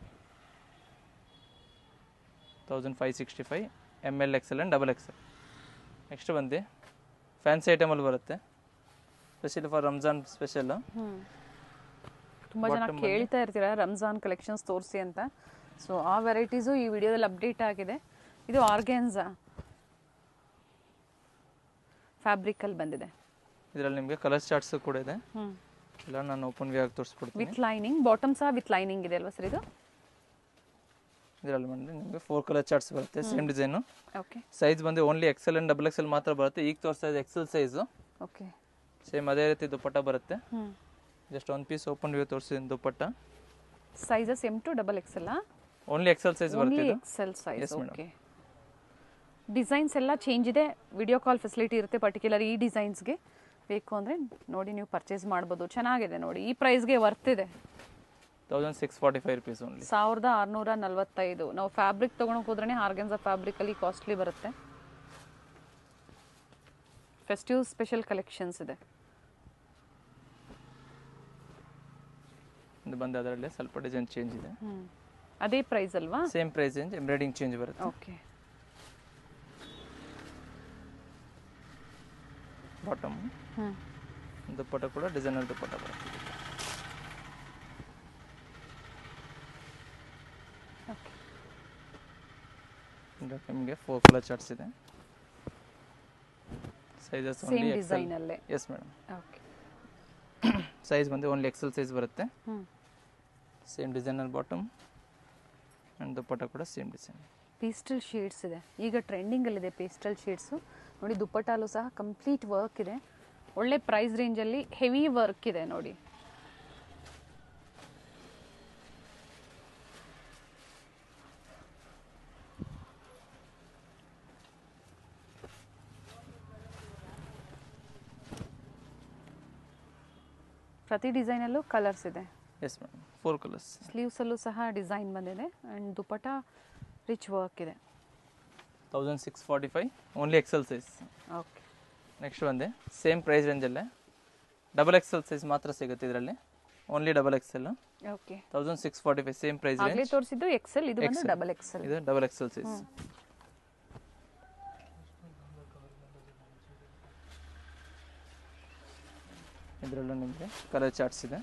thousand five sixty five M L XL and double XL next ಬಂದು ಫ್ಯಾನ್ಸಿ ಐಟಮಲ್ಲಿ ಬರುತ್ತೆ ಸ್ಪೆಷಲಿ ಫಾರ್ ರಂಜಾನ್ ಸ್ಪೆಷಲ್ಲು ಹ್ಞೂ ತುಂಬ ಜನ Bottom ಬಂದು- ಕೇಳ್ತಾ ಇರ್ತೀರಾ ರಂಜಾನ್ ಕಲೆಕ್ಷನ್ಸ್ ತೋರಿಸಿ ಅಂತ ಸೊ ಆ ವೆರೈಟೀಸು ಈ ವಿಡಿಯೋದಲ್ಲಿ ಅಪ್ಡೇಟ್ ಆಗಿದೆ ಇದು ಆರ್ಗ್ಯಾನ್ಸಾ ಫ್ಯಾಬ್ರಿಕಲ್ಲಿ ಬಂದಿದೆ ಇದರಲ್ಲಿ ನಿಮಗೆ ಕಲರ್ ಚಾರ್ಟ್ಸು ಕೂಡ ಇದೆ ಹ್ಞೂ ಇಲ್ಲ ನಾನು ಓಪನ್ ವಿ ಆಗಿ ತೋರಿಸ್ಕೊಡ್ತೀನಿ ವಿತ್ ಲೈನಿಂಗ್ ಬಾಟಮ್ ಸಹ ವಿತ್ ಲೈನಿಂಗ್ ಇದೆ ಅಲ್ವಾ ಸರ್ ಇದು ಇದರಲ್ಲಿ ಬಂದು ನಿಮಗೆ ಫೋರ್ ಕಲರ್ ಚಾರ್ಟ್ಸ್ ಬರುತ್ತೆ ಸೇಮ್ ಡಿಸೈನು ಓಕೆ ಸೈಜ್ ಬಂದು only XL and double XL ಮಾತ್ರ ಬರುತ್ತೆ ಈಗ ತೋರಿಸ್ತಾ ಇದೆ ಎಕ್ಸೆಲ್ ಸೈಜು ಓಕೆ ಸೇಮ್ ಅದೇ ರೀತಿ ದುಪ್ಪಟ್ಟ ಬರುತ್ತೆ ಹ್ಞೂ ಜಸ್ಟ್ ಒಂದು ಪೀಸ್ ಓಪನ್ ವ್ಯೂ ತೋರಿಸಿದ್ದೀನಿ dupatta sizes M to double XL only XL size ಬರುತ್ತೆ ಓನ್ಲಿ ಇದು XL size Yes, madam. Okay designs ಎಲ್ಲ ಚೇಂಜ್ ಇದೆ ವಿಡಿಯೋ ಕಾಲ್ ಫೆಸಿಲಿಟಿ ಇರುತ್ತೆ ಪರ್ಟಿಕ್ಯುಲರ್ ಈ ಡಿಸೈನ್ಸ್ಗೆ ಬೇಕು ಅಂದರೆ ನೋಡಿ ನೀವು ಪರ್ಚೇಸ್ ಮಾಡ್ಬೋದು ಚೆನ್ನಾಗಿದೆ ನೋಡಿ ಈ ಪ್ರೈಸ್ಗೆ ವರ್ತ್ ಇದೆ thousand six forty five rupees only ಸಾವಿರದ ಆರುನೂರ ನಲ್ವತ್ತೈದು ನಾವು ಫ್ಯಾಬ್ರಿಕ್ ತೊಗೊಳಕ್ಕೆ ಹೋದ್ರೆ ಆರ್ಗೆನ್ಸ ಫ್ಯಾಬ್ರಿಕಲ್ಲಿ ಕಾಸ್ಟ್ಲಿ ಬರುತ್ತೆ ಫೆಸ್ಟಿವ್ ಸ್ಪೆಷಲ್ ಕಲೆಕ್ಷನ್ಸ್ ಇದೆ ಇದು ಬಂದು ಅದರಲ್ಲಿ ಸ್ವಲ್ಪ ಡಿಸೈನ್ ಚೇಂಜ್ ಇದೆ ಹ್ಞೂ ಅದೇ ಪ್ರೈಸ್ ಅಲ್ವಾ same price range embroidering change ಬರುತ್ತೆ ಓಕೆ ಬಾಟಮ್ ಹ್ಞೂ ದುಪ್ಪಟ್ಟ ಕೂಡ ಡಿಸೈನರ್ ದುಪ್ಪಟ್ಟ ಬರುತ್ತೆ ಓಕೆ ಇದಕ್ಕೆ ನಿಮಗೆ ಫೋರ್ ಕಲರ್ ಚಾರ್ಟ್ಸ್ ಇದೆ ಸೈಜಸ್ ಸೇಮ್ ಓನ್ಲಿ ಡಿಸೈನಲ್ಲೇ ಎಸ್ ಮೇಡಮ್ ಓಕೆ ಸೈಜ್ ಬಂದು ಓನ್ಲಿ ಎಕ್ಸೆಲ್ ಸೈಜ್ ಬರುತ್ತೆ ಹ್ಞೂ same designer bottom and dupatta ಕೂಡ ಸೇಮ್ ಡಿಸೈನ್ ಪೇಸ್ಟಲ್ ಶೇಡ್ಸ್ ಇದೆ ಈಗ ಟ್ರೆಂಡಿಂಗಲ್ಲಿದೆ ಪೇಸ್ಟಲ್ ಶೇಡ್ಸು ನೋಡಿ ದುಪ್ಪಟ್ಟಾಲು ಸಹ ಕಂಪ್ಲೀಟ್ ವರ್ಕ್ ಇದೆ ಒಳ್ಳೆ ಪ್ರೈಸ್ ರೇಂಜಲ್ಲಿ ಹೆವಿ ವರ್ಕ್ ಇದೆ ನೋಡಿ ಪ್ರತಿ ಡಿಸೈನಲ್ಲೂ ಕಲರ್ಸ್ ಇದೆ ಎಸ್ ಮೇಡಮ್ ಫೋರ್ ಕಲರ್ಸ್ ಸ್ಲೀವ್ಸಲ್ಲೂ ಸಹ ಡಿಸೈನ್ ಬಂದಿದೆ ಆ್ಯಂಡ್ ದುಪ್ಪಟ ರಿಚ್ ವರ್ಕ್ ಇದೆ thousand six forty five only XL size okay next ಬಂದೆ ಸೇಮ್ ಪ್ರೈಸ್ ರೇಂಜಲ್ಲೇ ಡಬಲ್ ಎಕ್ಸೆಲ್ ಸೈಜ್ ಮಾತ್ರ ಸಿಗುತ್ತೆ ಇದರಲ್ಲಿ only double XL okay thousand six forty five same price ಆಗಲೇ ರೇಂಜ್ ತೋರಿಸಿದ್ದು ಎಕ್ಸೆಲ್ ಇದು ಬಂದು XL. ಡಬಲ್ ಎಕ್ಸೆಲ್ ಇದು ಡಬಲ್ ಎಕ್ಸೆಲ್ ಸೈಜ್ ಇದರಲ್ಲೂ ನಿಮಗೆ ಕಲರ್ ಚಾರ್ಟ್ಸ್ ಇದೆ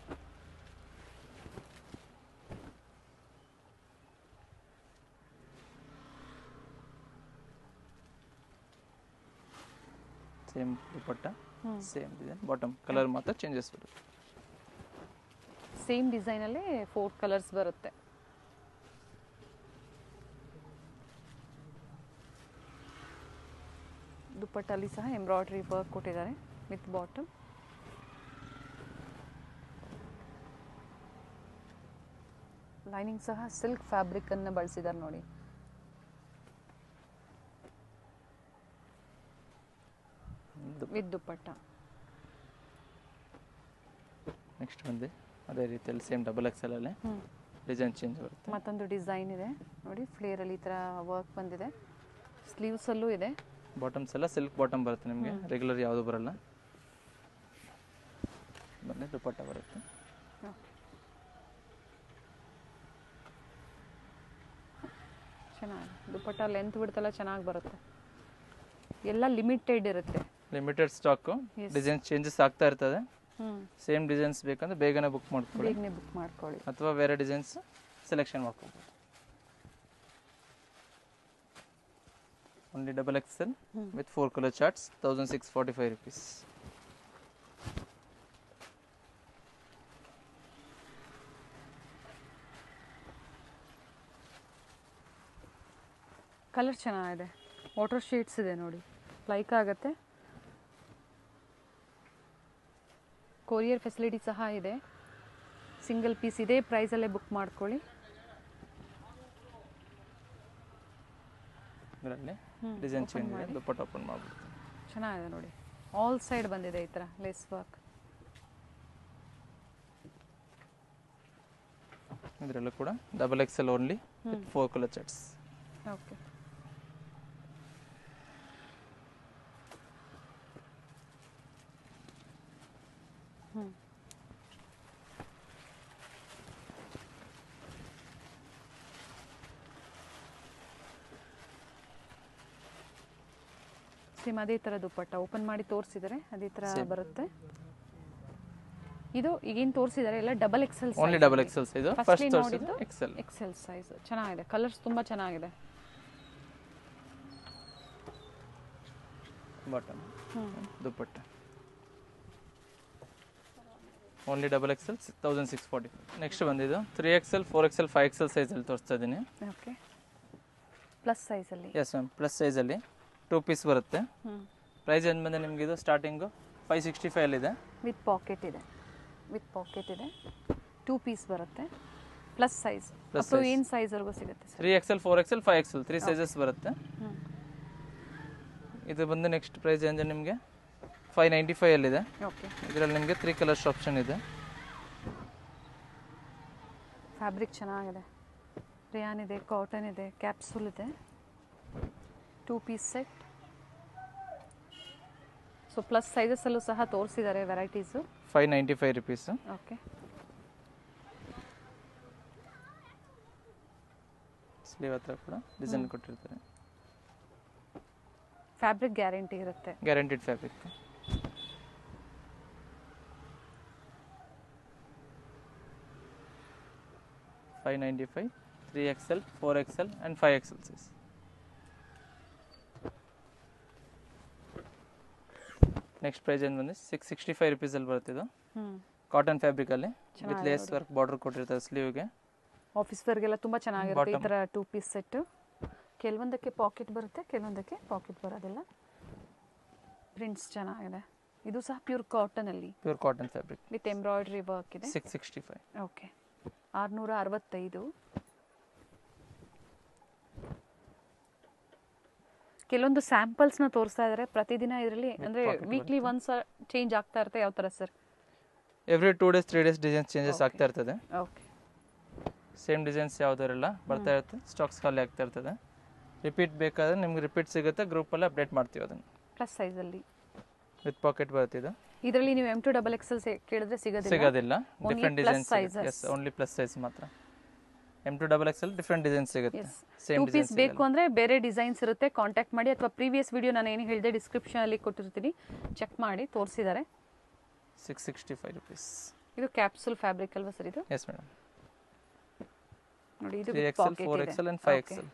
ಸೇಮ್ ದುಪ್ಪಟ್ಟ ಹ್ಮ್. ಸೇಮ್ ಡಿಸೈನ್ ಬಾಟಮ್ ಕಲರ್ ಮಾತ್ರ ಚೇಂಜಸ್ ಬರುತ್ತೆ ಸೇಮ್ ಡಿಸೈನಲ್ಲೇ ಫೋರ್ ಕಲರ್ಸ್ ಬರುತ್ತೆ ದುಪ್ಪಟ್ಟಲ್ಲಿ ಸಹ ಎಂಬ್ರಾಯ್ಡ್ರಿ ವರ್ಕ್ ಕೊಟ್ಟಿದ್ದಾರೆ ವಿತ್ ಬಾಟಮ್ ಲೈನಿಂಗ್ ಸಹ ಸಿಲ್ಕ್ ಫ್ಯಾಬ್ರಿಕ್ ಅನ್ನು ಬಳಸಿದ್ದಾರೆ ನೋಡಿ ವಿತ್ ದುಪ್ಪಟ್ಟ ನೆಕ್ಸ್ಟ್ ಬಂದು ಅದೇ ರೀತಿಯಲ್ಲಿ ಸೇಮ್ ಡಬಲ್ ಎಕ್ಸೆಲ್ ಅಲ್ಲಿ ಹ್ಞೂ ಡಿಸೈನ್ ಚೇಂಜ್ ಬರುತ್ತೆ ಮತ್ತೊಂದು ಡಿಸೈನ್ ಇದೆ ನೋಡಿ ಫ್ಲೇರಲ್ಲಿ ಈ ಥರ ವರ್ಕ್ ಬಂದಿದೆ ಸ್ಲೀವ್ಸಲ್ಲೂ ಇದೆ ಬಾಟಮ್ಸ್ ಎಲ್ಲ ಸಿಲ್ಕ್ ಬಾಟಮ್ ಬರುತ್ತೆ ನಿಮಗೆ ರೆಗ್ಯುಲರ್ ಯಾವುದು ಬರಲ್ಲ ಬನ್ನಿ ದುಪ್ಪಟ್ಟ ಬರುತ್ತೆ ಚೆನ್ನಾಗಿ ದುಪ್ಪಟ್ಟ ಲೆಂತ್ ಬಿಡ್ತಲ್ಲ ಚೆನ್ನಾಗಿ ಬರುತ್ತೆ ಎಲ್ಲ ಲಿಮಿಟೆಡ್ ಇರುತ್ತೆ limited stock Yes. Design changes ಆಗ್ತಾ ಇರ್ತದೆ ಹ್ಞೂ ಸೇಮ್ ಡಿಸೈನ್ಸ್ ಬೇಕಂದ್ರೆ ಬೇಗನೆ ಬುಕ್ ಮಾಡ್ಕೊಳ್ಳಿ ಬೇಗನೆ ಬುಕ್ ಮಾಡ್ಕೊಳ್ಳಿ ಅಥವಾ ಬೇರೆ ಡಿಸೈನ್ಸ್ ಸೆಲೆಕ್ಷನ್ ಮಾಡ್ಕೊಬೋದು only double XL with four colour charts thousand six forty five rupees colour ಚೆನ್ನಾಗಿದೆ ವಾಟರ್ ಶೀಟ್ಸ್ ಇದೆ ನೋಡಿ ಲೈಕ್ ಆಗುತ್ತೆ ಕೊರಿಯರ್ ಫೆಸಿಲಿಟಿ ಸಹ ಇದೆ ಸಿಂಗಲ್ ಪೀಸ್ ಇದೇ ಪ್ರೈಸಲ್ಲೇ ಬುಕ್ ಮಾಡ್ಕೊಳ್ಳಿ ಇದರಲ್ಲಿ ಹ್ಮ್, ಡಿಸೈನ್ open ಚೇಂಜ್ ಇದೆ ಮಾಡಿ. ದುಪ್ಪಟ್ಟ ಓಪನ್ ಮಾಡ್ಬೋದು ಚೆನ್ನಾಗಿದೆ ನೋಡಿ ಆಲ್ ಸೈಡ್ ಬಂದಿದೆ ಈ ಥರ ಲೆಸ್ ವರ್ಕ್ ಇದರಲ್ಲೂ ಕೂಡ double XL only with four colour charts okay ಹ್ಞೂ ಸೇಮ್ ಅದೇ ಥರ ದುಪ್ಪಟ್ಟ ಓಪನ್ ಮಾಡಿ ತೋರಿಸಿದರೆ ಅದೇ ಥರ Same. ಬರುತ್ತೆ ಇದು ಈಗೇನು ತೋರಿಸಿದ್ದಾರೆ ಎಲ್ಲ double XL only double Excel's ಇದು First ಫಸ್ಟ್ ಗೆ ತೋರಿಸಿದ್ದು ನೋಡಿದ್ದು ಎಕ್ಸೆಲ್ ಎಕ್ಸೆಲ್ ಸೈಜ್ ಚೆನ್ನಾಗಿದೆ ಕಲರ್ಸ್ ತುಂಬ ಚೆನ್ನಾಗಿದೆ ಬಾಟಮ್ ಹ್ಞೂ ದುಪ್ಪಟ್ಟ only double Excel thousand six forty next ಬಂದಿದ್ದು three XL four XL five Excel ಸೈಜಲ್ಲಿ ತೋರಿಸ್ತಾ ಇದ್ದೀನಿ ಓಕೆ ಪ್ಲಸ್ ಸೈಜಲ್ಲಿ ಎಸ್ ಮ್ಯಾಮ್ ಪ್ಲಸ್ ಸೈಜಲ್ಲಿ ಟೂ ಪೀಸ್ ಬರುತ್ತೆ ಹ್ಞೂ ಪ್ರೈಸ್ ಏನು ಬಂದರೆ ನಿಮಗೆ ಇದು starting five sixty ಫೈವಲ್ಲಿದೆ with packet ಇದೆ ವಿತ್ ಪಾಕೆಟ್ ಇದೆ ಟೂ ಪೀಸ್ ಬರುತ್ತೆ plus size Plus up to size. ಏನು ಸೈಜ್ವರೆಗೂ ಸಿಗುತ್ತೆ sir three XL four XL five XL three sizes ಬರುತ್ತೆ ಹ್ಞೂ ಇದು ಬಂದು ನೆಕ್ಸ್ಟ್ ಪ್ರೈಸ್ ಅಂದರೆ ನಿಮಗೆ ಫೈವ್ ನೈಂಟಿ ಫೈವಲ್ಲಿದೆ ಓಕೆ ಇದರಲ್ಲಿ ನಿಮಗೆ ತ್ರೀ ಕಲರ್ಸ್ ಆಪ್ಷನ್ ಇದೆ ಫ್ಯಾಬ್ರಿಕ್ ಚೆನ್ನಾಗಿದೆ ರಿಯಾನ್ ಇದೆ ಕಾಟನ್ ಇದೆ ಕ್ಯಾಪ್ಸೂಲ್ ಇದೆ two piece set so plus ಸೈಜಸ್ಸಲ್ಲೂ ಸಹ ತೋರಿಸಿದ್ದಾರೆ varieties five ninety five rupees okay sleeve ಹತ್ರ ಕೂಡ ಡಿಸೈನ್ ಕೊಟ್ಟಿರ್ತಾರೆ ಫ್ಯಾಬ್ರಿಕ್ ಗ್ಯಾರಂಟಿ ಇರುತ್ತೆ guaranteed fabric five ninety five three XL four XL and five XL size next price ಏನು ಬಂದು ಸಿಕ್ಸ್ ಸಿಕ್ಸ್ಟಿ ಫೈವ್ ರುಪೀಸಲ್ಲಿ ಬರ್ತಿದ್ದು ಹ್ಞೂ ಕಾಟನ್ ಫ್ಯಾಬ್ರಿಕಲ್ಲಿ ವಿತ್ ಚೆನ್ನಾಗಿದೆ ಲೇಸ್ ವರ್ಕ್ ಬಾರ್ಡರ್ ಕೊಟ್ಟಿರ್ತಾರೆ ಸ್ಲೀವ್ಗೆ ಆಫೀಸ್ ವರ್ಗೆಲ್ಲ ತುಂಬ ಚೆನ್ನಾಗಿರುತ್ತೆ ಈ Bottom. ಥರ ಟೂ ಪೀಸ್ ಸೆಟ್ಟು ಕೆಲವೊಂದಕ್ಕೆ ಪಾಕೆಟ್ ಬರುತ್ತೆ ಕೆಲವೊಂದಕ್ಕೆ ಪಾಕೆಟ್ ಬರೋದಿಲ್ಲ ಪ್ರಿಂಟ್ಸ್ ಚೆನ್ನಾಗಿದೆ ಇದು ಸಹ ಪ್ಯೂರ್ ಕಾಟನಲ್ಲಿ pure cotton fabric with embroidery work ಇದೆ ಸಿಕ್ಸ್ ಸಿಕ್ಸ್ಟಿ ಫೈವ್ ಓಕೆ ಆರುನೂರ ಅರವತ್ತೈದು ಕೆಲವೊಂದು ಸ್ಯಾಂಪಲ್ಸ್ನ ತೋರಿಸ್ತಾ ಇದ್ದಾರೆ ಪ್ರತಿದಿನ ಇದರಲ್ಲಿ ಅಂದರೆ pocket ವೀಕ್ಲಿ ಒನ್ಸ್ ಚೇಂಜ್ ಆಗ್ತಾ ಇರುತ್ತೆ ಯಾವ ಥರ sir every two days three days designs changes Okay. ಆಗ್ತಾ ಇರ್ತದೆ ಓಕೆ ಸೇಮ್ ಡಿಸೈನ್ಸ್ ಯಾವುದರೆಲ್ಲ ಬರ್ತಾ ಇರುತ್ತೆ ಸ್ಟಾಕ್ಸ್ ಖಾಲಿ ಆಗ್ತಾ ಇರ್ತದೆ ರಿಪೀಟ್ ಬೇಕಾದ್ರೆ ನಿಮ್ಗೆ ರಿಪೀಟ್ ಸಿಗುತ್ತೆ ಗ್ರೂಪಲ್ಲಿ ಅಪ್ಡೇಟ್ ಮಾಡ್ತೀವಿ ಅದನ್ನು ಪ್ಲಸ್ ಸೈಜಲ್ಲಿ ವಿತ್ ಪಾಕೆಟ್ ಬರುತ್ತೆ ಇದು ಇದರಲ್ಲಿ ನೀವು ಎಮ್ ಟು ಡಬಲ್ ಎಕ್ಸೆಲ್ ಕೇಳಿದ್ರೆ ಸಿಗೋದಿಲ್ಲ ಸಿಗೋದಿಲ್ಲ Only different plus designs sizes. Yes only plus size ಮಾತ್ರ M to double XL different designs ಸಿಗುತ್ತೆ yes same two piece designs ಬೇಕು ಅಂದರೆ ಬೇರೆ ಡಿಸೈನ್ಸ್ ಇರುತ್ತೆ ಕಾಂಟ್ಯಾಕ್ಟ್ ಮಾಡಿ ಅಥವಾ ಪ್ರೀವಿಯಸ್ ವಿಡಿಯೋ ನಾನು ಏನು ಹೇಳಿದೆ ಡಿಸ್ಕ್ರಿಪ್ಷನಲ್ಲಿ ಕೊಟ್ಟಿರ್ತೀನಿ ಚೆಕ್ ಮಾಡಿ ತೋರಿಸಿದ್ದಾರೆ ಸಿಕ್ಸ್ ಸಿಕ್ಸ್ಟಿ ಫೈವ್ ರುಪೀಸ್ ಇದು ಕ್ಯಾಪ್ಸುಲ್ ಫ್ಯಾಬ್ರಿಕ್ ಅಲ್ವಾ ಸರ್ ಇದು ಎಸ್ ಮೇಡಮ್ ನೋಡಿ ಇದು three XL four XL and five XL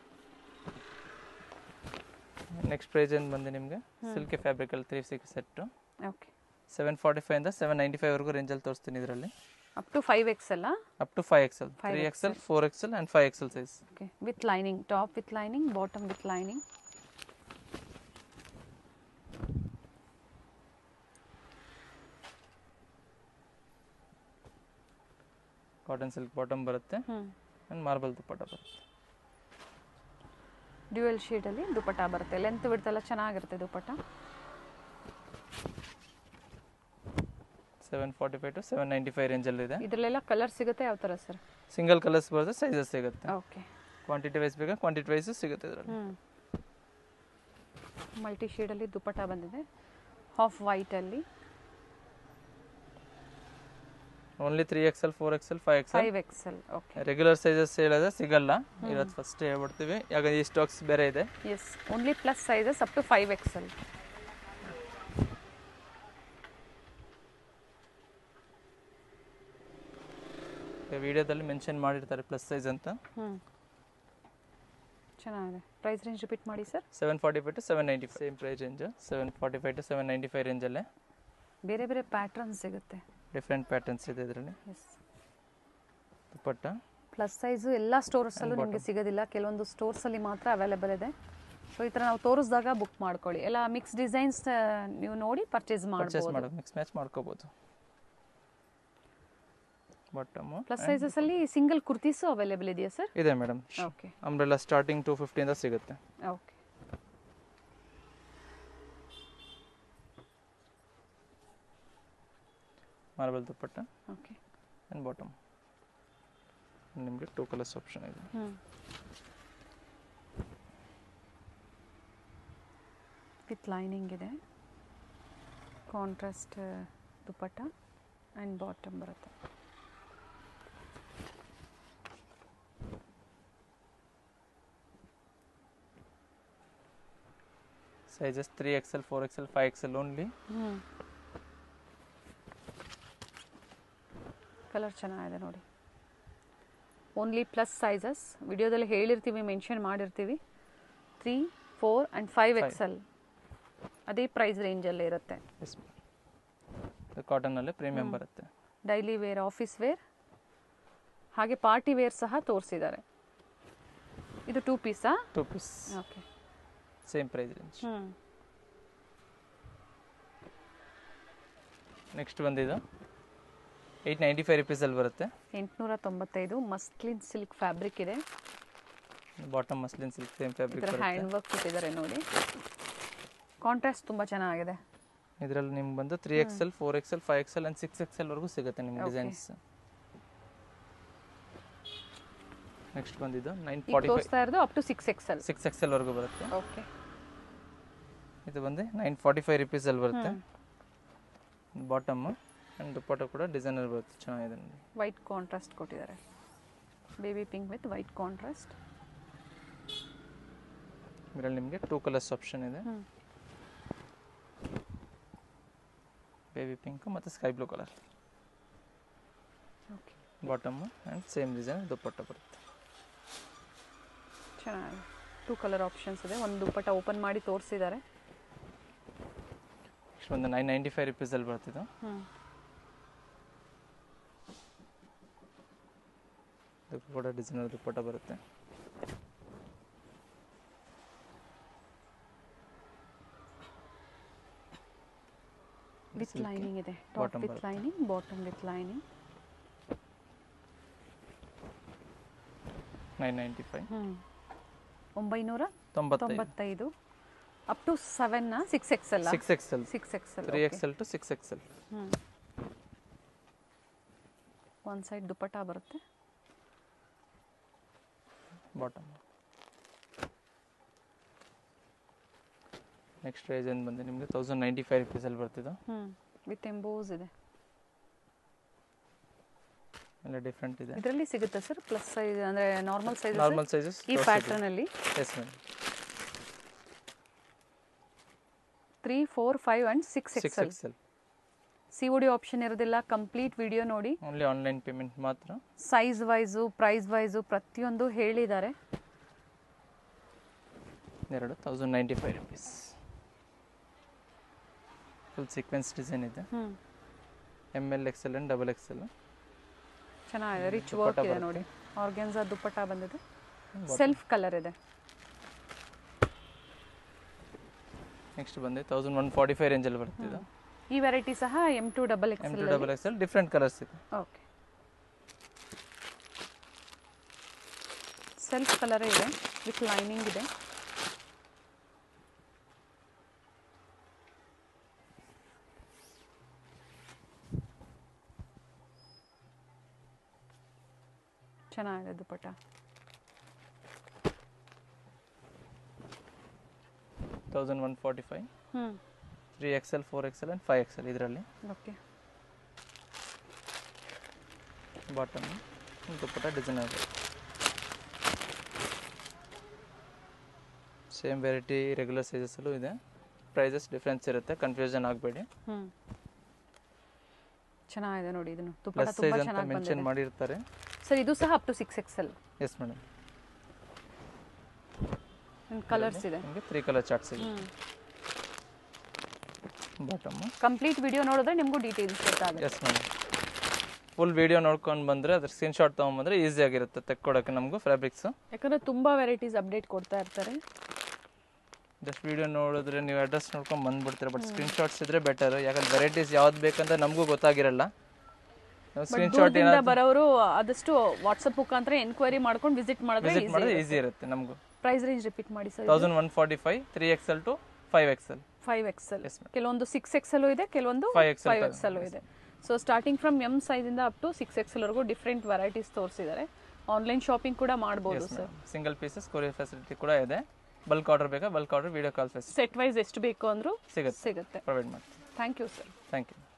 next price ಏನು ಬಂದು ನಿಮಗೆ ಸಿಲ್ಕಿ ಫ್ಯಾಬ್ರಿಕಲ್ಲಿ three six set okay seven forty five ಇಂದ ಸೆವೆನ್ ನೈಂಟಿ ಫೈವ್ವರೆಗೂ ರೇಂಜಲ್ಲಿ ತೋರಿಸ್ತೀನಿ ಇದರಲ್ಲಿ up to five XL up to five XL Five three XL four XL and five XL size okay with lining top with lining bottom with lining cotton silk bottom ಬರುತ್ತೆ ಹ್ಞೂ and marble dupatta ಬರುತ್ತೆ dual ಶೀಟಲ್ಲಿ dupatta ಬರುತ್ತೆ length ಬಿಡ್ತೆಲ್ಲ ಚೆನ್ನಾಗಿರುತ್ತೆ dupatta seven forty five to seven ninety five ರೇಂಜಲ್ಲಿದೆ ಇದರಲ್ಲೆಲ್ಲ colour ಸಿಗುತ್ತೆ ಯಾವ ಥರ ಸರ್ ಸಿಂಗಲ್ ಕಲರ್ಸ್ ಬರುತ್ತೆ ಸೈಜಸ್ ಸಿಗುತ್ತೆ ಓಕೆ ಕ್ವಾಂಟಿಟಿ ವೈಸ್ ಬೇಕಾ ಕ್ವಾಂಟಿಟಿ ವೈಸು ಸಿಗುತ್ತೆ ಇದರಲ್ಲಿ ಹ್ಞೂ ಮಲ್ಟಿ ಶೇಡಲ್ಲಿ ದುಪ್ಪಟ ಬಂದಿದೆ ಹಾಫ್ ವೈಟಲ್ಲಿ only three XL four XL five XL five XL okay regular sizes ಹೇಳಿದ್ರೆ ಸಿಗಲ್ಲ ಇರೋದು ಫಸ್ಟ್ ಹೇಳ್ಬಿಡ್ತೀವಿ ಯಾಕಂದ್ರೆ ಈ ಸ್ಟಾಕ್ಸ್ ಬೇರೆ ಇದೆ yes only plus sizes up to five XL ವಿಡಿಯೋದಲ್ಲಿ ಮೆನ್ಷನ್ ಮಾಡಿರ್ತಾರೆ ಪ್ಲಸ್ ಸೈಜ್ ಅಂತ ಹ್ಞೂ ಚೆನ್ನಾಗಿದೆ ಪ್ರೈಸ್ ರೇಂಜ್ ರಿಪೀಟ್ ಮಾಡಿ sir seven forty five to seven ninety same price range seven forty five to seven ninety five ರೇಂಜಲ್ಲೇ ಬೇರೆ ಬೇರೆ pattern ಸಿಗುತ್ತೆ ಡಿಫ್ರೆಂಟ್ ಪ್ಯಾಟರ್ನ್ಸ್ ಇದೆ ಇದರಲ್ಲಿ ಎಸ್ ದುಪ್ಪಟ್ಟ ಪ್ಲಸ್ ಸೈಜು ಎಲ್ಲ ಸ್ಟೋರ್ಸಲ್ಲೂ ನಿಮಗೆ ಸಿಗೋದಿಲ್ಲ ಕೆಲವೊಂದು ಸ್ಟೋರ್ಸಲ್ಲಿ ಮಾತ್ರ ಅವೈಲೇಬಲ್ ಇದೆ ಸೊ ಈ ಥರ ನಾವು ತೋರಿಸಿದಾಗ ಬುಕ್ ಮಾಡ್ಕೊಳ್ಳಿ ಎಲ್ಲ ಮಿಕ್ಸ್ ಡಿಸೈನ್ಸ್ ನೀವು ನೋಡಿ ಪರ್ಚೇಸ್ ಪರ್ಚೇಸ್ ಮಾಡ್ಬೋದು ಮಾಡೋದು ಮಿಕ್ಸ್ ಮ್ಯಾಚ್ ಮಾಡ್ಕೋಬೋದು ಬಾಟಮು ಪ್ಲಸ್ ಸೈಜಸಲ್ಲಿ ಸಿಂಗಲ್ ಕುರ್ತೀಸು ಅವೈಲೇಬಲ್ ಇದೆಯಾ ಸರ್ ಇದೆ madam okay umbrella starting to ಫಿಫ್ಟಿಯಿಂದ ಸಿಗುತ್ತೆ okay marble dupatta okay and bottom ನಿಮಗೆ ಟೂ ಕಲರ್ಸ್ ಆಪ್ಷನ್ ಇದೆ ಹ್ಞೂ ವಿತ್ ಲೈನಿಂಗ್ ಇದೆ ಕಾಂಟ್ರಾಸ್ಟ್ ದುಪ್ಪಟ್ಟ ಆ್ಯಂಡ್ ಬಾಟಮ್ ಬರುತ್ತೆ sizes three XL four XL five XL only ಹ್ಞೂ ಕಲರ್ ಚೆನ್ನಾಗಿದೆ ನೋಡಿ ಓನ್ಲಿ ಪ್ಲಸ್ ಸೈಜಸ್ ವಿಡಿಯೋದಲ್ಲಿ ಹೇಳಿರ್ತೀವಿ ಮೆನ್ಷನ್ ಮಾಡಿರ್ತೀವಿ three four and five Five. XL ಅದೇ ಪ್ರೈಸ್ ರೇಂಜಲ್ಲೇ ಇರುತ್ತೆ ಎಸ್ ಕಾಟನಲ್ಲಿ ಪ್ರೀಮಿಯಂ ಬರುತ್ತೆ ಡೈಲಿ ವೇರ್ ಆಫೀಸ್ ವೇರ್ ಹಾಗೆ ಪಾರ್ಟಿ ವೇರ್ ಸಹ ತೋರಿಸಿದ್ದಾರೆ ಇದು ಟೂ ಪೀಸಾ two piece okay same price range ಹ್ಞೂ ನೆಕ್ಸ್ಟ್ ಬಂದಿದ್ದು ಏಯ್ಟ್ ನೈಂಟಿ ಫೈವ್ ರುಪೀಸಲ್ಲಿ ಬರುತ್ತೆ ಎಂಟುನೂರ ತೊಂಬತ್ತೈದು ಮಸ್ಲಿನ್ ಸಿಲ್ಕ್ ಫ್ಯಾಬ್ರಿಕ್ ಇದೆ bottom muslin silk same fabric ಇದರ ಬರುತ್ತೆ ಹ್ಯಾಂಡ್ ವರ್ಕ್ ಕೊಟ್ಟಿದ್ದಾರೆ ನೋಡಿ ಕಾಂಟ್ರಾಸ್ಟ್ ತುಂಬ ಚೆನ್ನಾಗಿದೆ ಇದರಲ್ಲಿ ನಿಮ್ಗೆ ಬಂದು three XL four XL five XL and six ಎಕ್ಸೆಲ್ವರೆಗೂ ಸಿಗುತ್ತೆ ನಿಮ್ಗೆ Okay. ಡಿಸೈನ್ಸ್ ನೆಕ್ಸ್ಟ್ ಬಂದಿದ್ದು ನೈನ್ ಈಗ ಫಾರ್ಟಿ ಫೈವ್ ತೋರಿಸ್ತಾ ಇರೋದು up to six XL six ಎಕ್ಸೆಲ್ವರೆಗೂ ಬರುತ್ತೆ ಓಕೆ ಇದು ಬಂದು ನೈನ್ ಫಾರ್ಟಿ ಫೈವ್ ರುಪೀಸಲ್ಲಿ ಬರುತ್ತೆ ಬಾಟಮ್ ಆ್ಯಂಡ್ ದುಪ್ಪಟ್ಟ ಕೂಡ ಡಿಸೈನರ್ ಬರುತ್ತೆ ಚೆನ್ನಾಗಿದೆ ನೋಡಿ ವೈಟ್ ಕಾಂಟ್ರಾಸ್ಟ್ ಕೊಟ್ಟಿದ್ದಾರೆ baby pink with white contrast ಇದರಲ್ಲಿ ನಿಮಗೆ ಟೂ ಕಲರ್ಸ್ ಆಪ್ಷನ್ ಇದೆ ಹ್ಮ್. ಬೇಬಿ ಪಿಂಕ್ ಮತ್ತು sky blue colour okay bottom and same design dupatta ಬರುತ್ತೆ ಚೆನ್ನಾಗಿದೆ ಟೂ ಕಲರ್ ಆಪ್ಷನ್ಸ್ ಇದೆ ಒಂದು ದುಪ್ಪಟ್ಟ ಓಪನ್ ಮಾಡಿ ತೋರಿಸಿದ್ದಾರೆ ನೆಕ್ಸ್ಟ್ ಒಂದು ನೈನ್ ನೈಂಟಿ ಫೈವ್ ರುಪೀಸಲ್ಲಿ ಬರ್ತಿದ್ದು ಹ್ಞೂ ಇದಕ್ಕೂ ಕೂಡ ಡಿಸೈನರ್ ದುಪ್ಪಟ್ಟ ಬರುತ್ತೆ ವಿತ್ Silky. ಲೈನಿಂಗ್ ಇದೆ ಟಾಪ್ Bottom ವಿತ್ ಬರುತ್ತೆ. Lining bottom with lining nine ninety five ಹ್ಞೂ ಒಂಬೈನೂರ ತೊಂಬತ್ತೈದು ತೊಂಬತ್ತೈದು up to seven six XL six XL six XL three XL to six XL ಹ್ಞೂ ಒಂದು ಸೈಡ್ ದುಪ್ಪಟ್ಟ ಬರುತ್ತೆ ಬಾಟಮ್ ನೆಕ್ಸ್ಟ್ ಪ್ರೈಸ್ ಏನು ಬಂದು ನಿಮಗೆ ತೌಸಂಡ್ ನೈಂಟಿ ಫೈವ್ ರುಪೀಸಲ್ಲಿ ಬರ್ತಿದ್ದು ಹ್ಞೂ ವಿತ್ ಎಂಬೋಸ್ ಇದೆ ಎಲ್ಲ ಡಿಫ್ರೆಂಟ್ ಇದೆ ಇದರಲ್ಲಿ ಸಿಗುತ್ತೆ ಸರ್ ಪ್ಲಸ್ ಸೈಜ್ ಅಂದರೆ ನಾರ್ಮಲ್ ಸೈಜ್ ನಾರ್ಮಲ್ ಸೈಜಸ್ ಈ ಪ್ಯಾಟ್ರನ್ ಅಲ್ಲಿ yes madam three four five and six six XL XL C O D option ಇರೋದಿಲ್ಲ ಕಂಪ್ಲೀಟ್ ವಿಡಿಯೋ ನೋಡಿ ಓನ್ಲಿ ಆನ್ಲೈನ್ ಪೇಮೆಂಟ್ ಮಾತ್ರ ಸೈಜ್ ವೈಸು ಪ್ರೈಸ್ ವೈಸು ಪ್ರತಿಯೊಂದು ಹೇಳಿದ್ದಾರೆ ಎರಡು thousand ninety five rupees full sequence design ಇದೆ ಹ್ಞೂ M L XL and double XL ಚೆನ್ನಾಗಿದೆ rich dupatta work ಇದೆ ಬರುತ್ತೆ. ನೋಡಿ ಆರ್ಗೆನ್ಸಾ ದುಪ್ಪಟ್ಟ ಬಂದಿದೆ ಸೆಲ್ಫ್ ಕಲರ್ ಇದೆ ನೆಕ್ಸ್ಟ್ ಬಂದು ತೌಸಂಡ್ ಒನ್ ಫಾರ್ಟಿ ಫೈವ್ ರೇಂಜಲ್ಲಿ ಬರ್ತಿದ್ದು ಈ ವೆರೈಟಿ ಸಹ M to double M XL to double XL different colours okay ಓಕೆ ಸೆಲ್ಫ್ ಕಲರೇ ಇದೆ ವಿತ್ ಲೈನಿಂಗ್ ಇದೆ ಚೆನ್ನಾಗಿದೆ dupatta thousand one forty five ಹ್ಞೂ three XL four XL and five XL ಇದರಲ್ಲಿ ಓಕೆ ಬಾಟಮ್ ದುಪ್ಪಟ್ಟ ಡಿಸೈನ್ ಆಗಿದೆ ಸೇಮ್ ವೆರೈಟಿ ರೆಗ್ಯುಲರ್ ಸೈಜಸ್ಸಲ್ಲೂ ಇದೆ ಪ್ರೈಸಸ್ ಡಿಫ್ರೆನ್ಸ್ ಇರುತ್ತೆ ಕನ್ಫ್ಯೂಷನ್ ಆಗಬೇಡಿ ಹ್ಞೂ ಚೆನ್ನಾಗಿದೆ ನೋಡಿ ಇದನ್ನು ದುಪಟ್ಟ ಪ್ಲಸ್ ತುಂಬ ಸೈಜ್ ಅಂತ ಚೆನ್ನಾಗಿ ಮೆನ್ಷನ್ ಬಂದಿದೆ ಮಾಡಿರ್ತಾರೆ ಸರ್ ಇದು ಸಹ up to six XL yes madam colours ಇದೆ ನಿಮಗೆ ತ್ರೀ ಕಲರ್ ಚಾರ್ಟ್ಸ್ ಇದೆ ಹ್ಞೂ ಬಾಟಮ್ ಕಂಪ್ಲೀಟ್ ವಿಡಿಯೋ ನೋಡಿದ್ರೆ ನಿಮಗೂ ಡೀಟೇಲ್ಸ್ ಗೊತ್ತಾಗುತ್ತೆ ಎಸ್ ಮೇಡಮ್ ಫುಲ್ ವಿಡಿಯೋ ನೋಡ್ಕೊಂಡು ಬಂದರೆ ಅದ್ರ ಸ್ಕ್ರೀನ್ಶಾಟ್ ತೊಗೊಂಬಂದ್ರೆ ಈಸಿ ಆಗಿರುತ್ತೆ ತೆಕ್ಕೊಡೋಕ್ಕೆ ನಮಗೂ ಫ್ಯಾಬ್ರಿಕ್ಸು ಯಾಕಂದ್ರೆ ತುಂಬ ವೆರೈಟೀಸ್ ಅಪ್ಡೇಟ್ ಕೊಡ್ತಾ ಇರ್ತಾರೆ ಜಸ್ಟ್ ವಿಡಿಯೋ ನೋಡಿದ್ರೆ ನೀವು ಅಡ್ರೆಸ್ ನೋಡ್ಕೊಂಡು ಬಂದ್ಬಿಡ್ತೀರ ಬಟ್ ಸ್ಕ್ರೀನ್ಶಾಟ್ಸ್ ಇದ್ರೆ ಬೆಟರ್ ಯಾಕಂದ್ರೆ ವೆರೈಟೀಸ್ ಯಾವ್ದು ಬೇಕಂತ ನಮಗೂ ಗೊತ್ತಾಗಿರಲ್ಲ ಸ್ಕ್ರೀನ್ಶಾಟ್ ದೂರದಿಂದ ಬರೋರು ಆದಷ್ಟು ವಾಟ್ಸಪ್ ಮುಖಾಂತರ ಎನ್ಕ್ವೈರಿ ಮಾಡ್ಕೊಂಡು ವಿಸಿಟ್ ಮಾಡಿದ್ರೆ ವಿಸಿಟ್ ಮಾಡಿದ್ರೆ ಈಸಿ ಇರುತ್ತೆ ನಮಗೂ ಪ್ರೈಸ್ ರೇಂಜ್ ರಿಪೀಟ್ ಮಾಡಿ sir thousand one forty five three XL to five XL five XL Yes, ma'am. ಕೆಲವೊಂದು ಸಿಕ್ಸ್ ಎಕ್ಸೆಲ್ ಇದೆ ಕೆಲವೊಂದು 5XL ಫೈವ್ ಎಕ್ಸೆಲ್ ಇದೆ ಸೊ ಸ್ಟಾರ್ಟಿಂಗ್ ಫ್ರಮ್ ಎಮ್ ಸೈಜಿಂದ ಅಪ್ ಟು ಸಿಕ್ಸ್ ಎಕ್ಸೆಲ್ ವರೆಗೂ different varieties ತೋರಿಸಿದ್ದಾರೆ online shopping ಕೂಡ ಮಾಡ್ಬೋದು sir single pieces courier facility ಕೂಡ ಇದೆ ಬಲ್ಕ್ ಆರ್ಡರ್ ಬೇಕಾ bulk order video call facility set wise ಎಷ್ಟು ಬೇಕು ಅಂದರೂ ಸಿಗುತ್ತೆ ಸಿಗುತ್ತೆ ಪ್ರೊವೈಡ್ ಮಾಡ್ತೀವಿ thank you sir thank you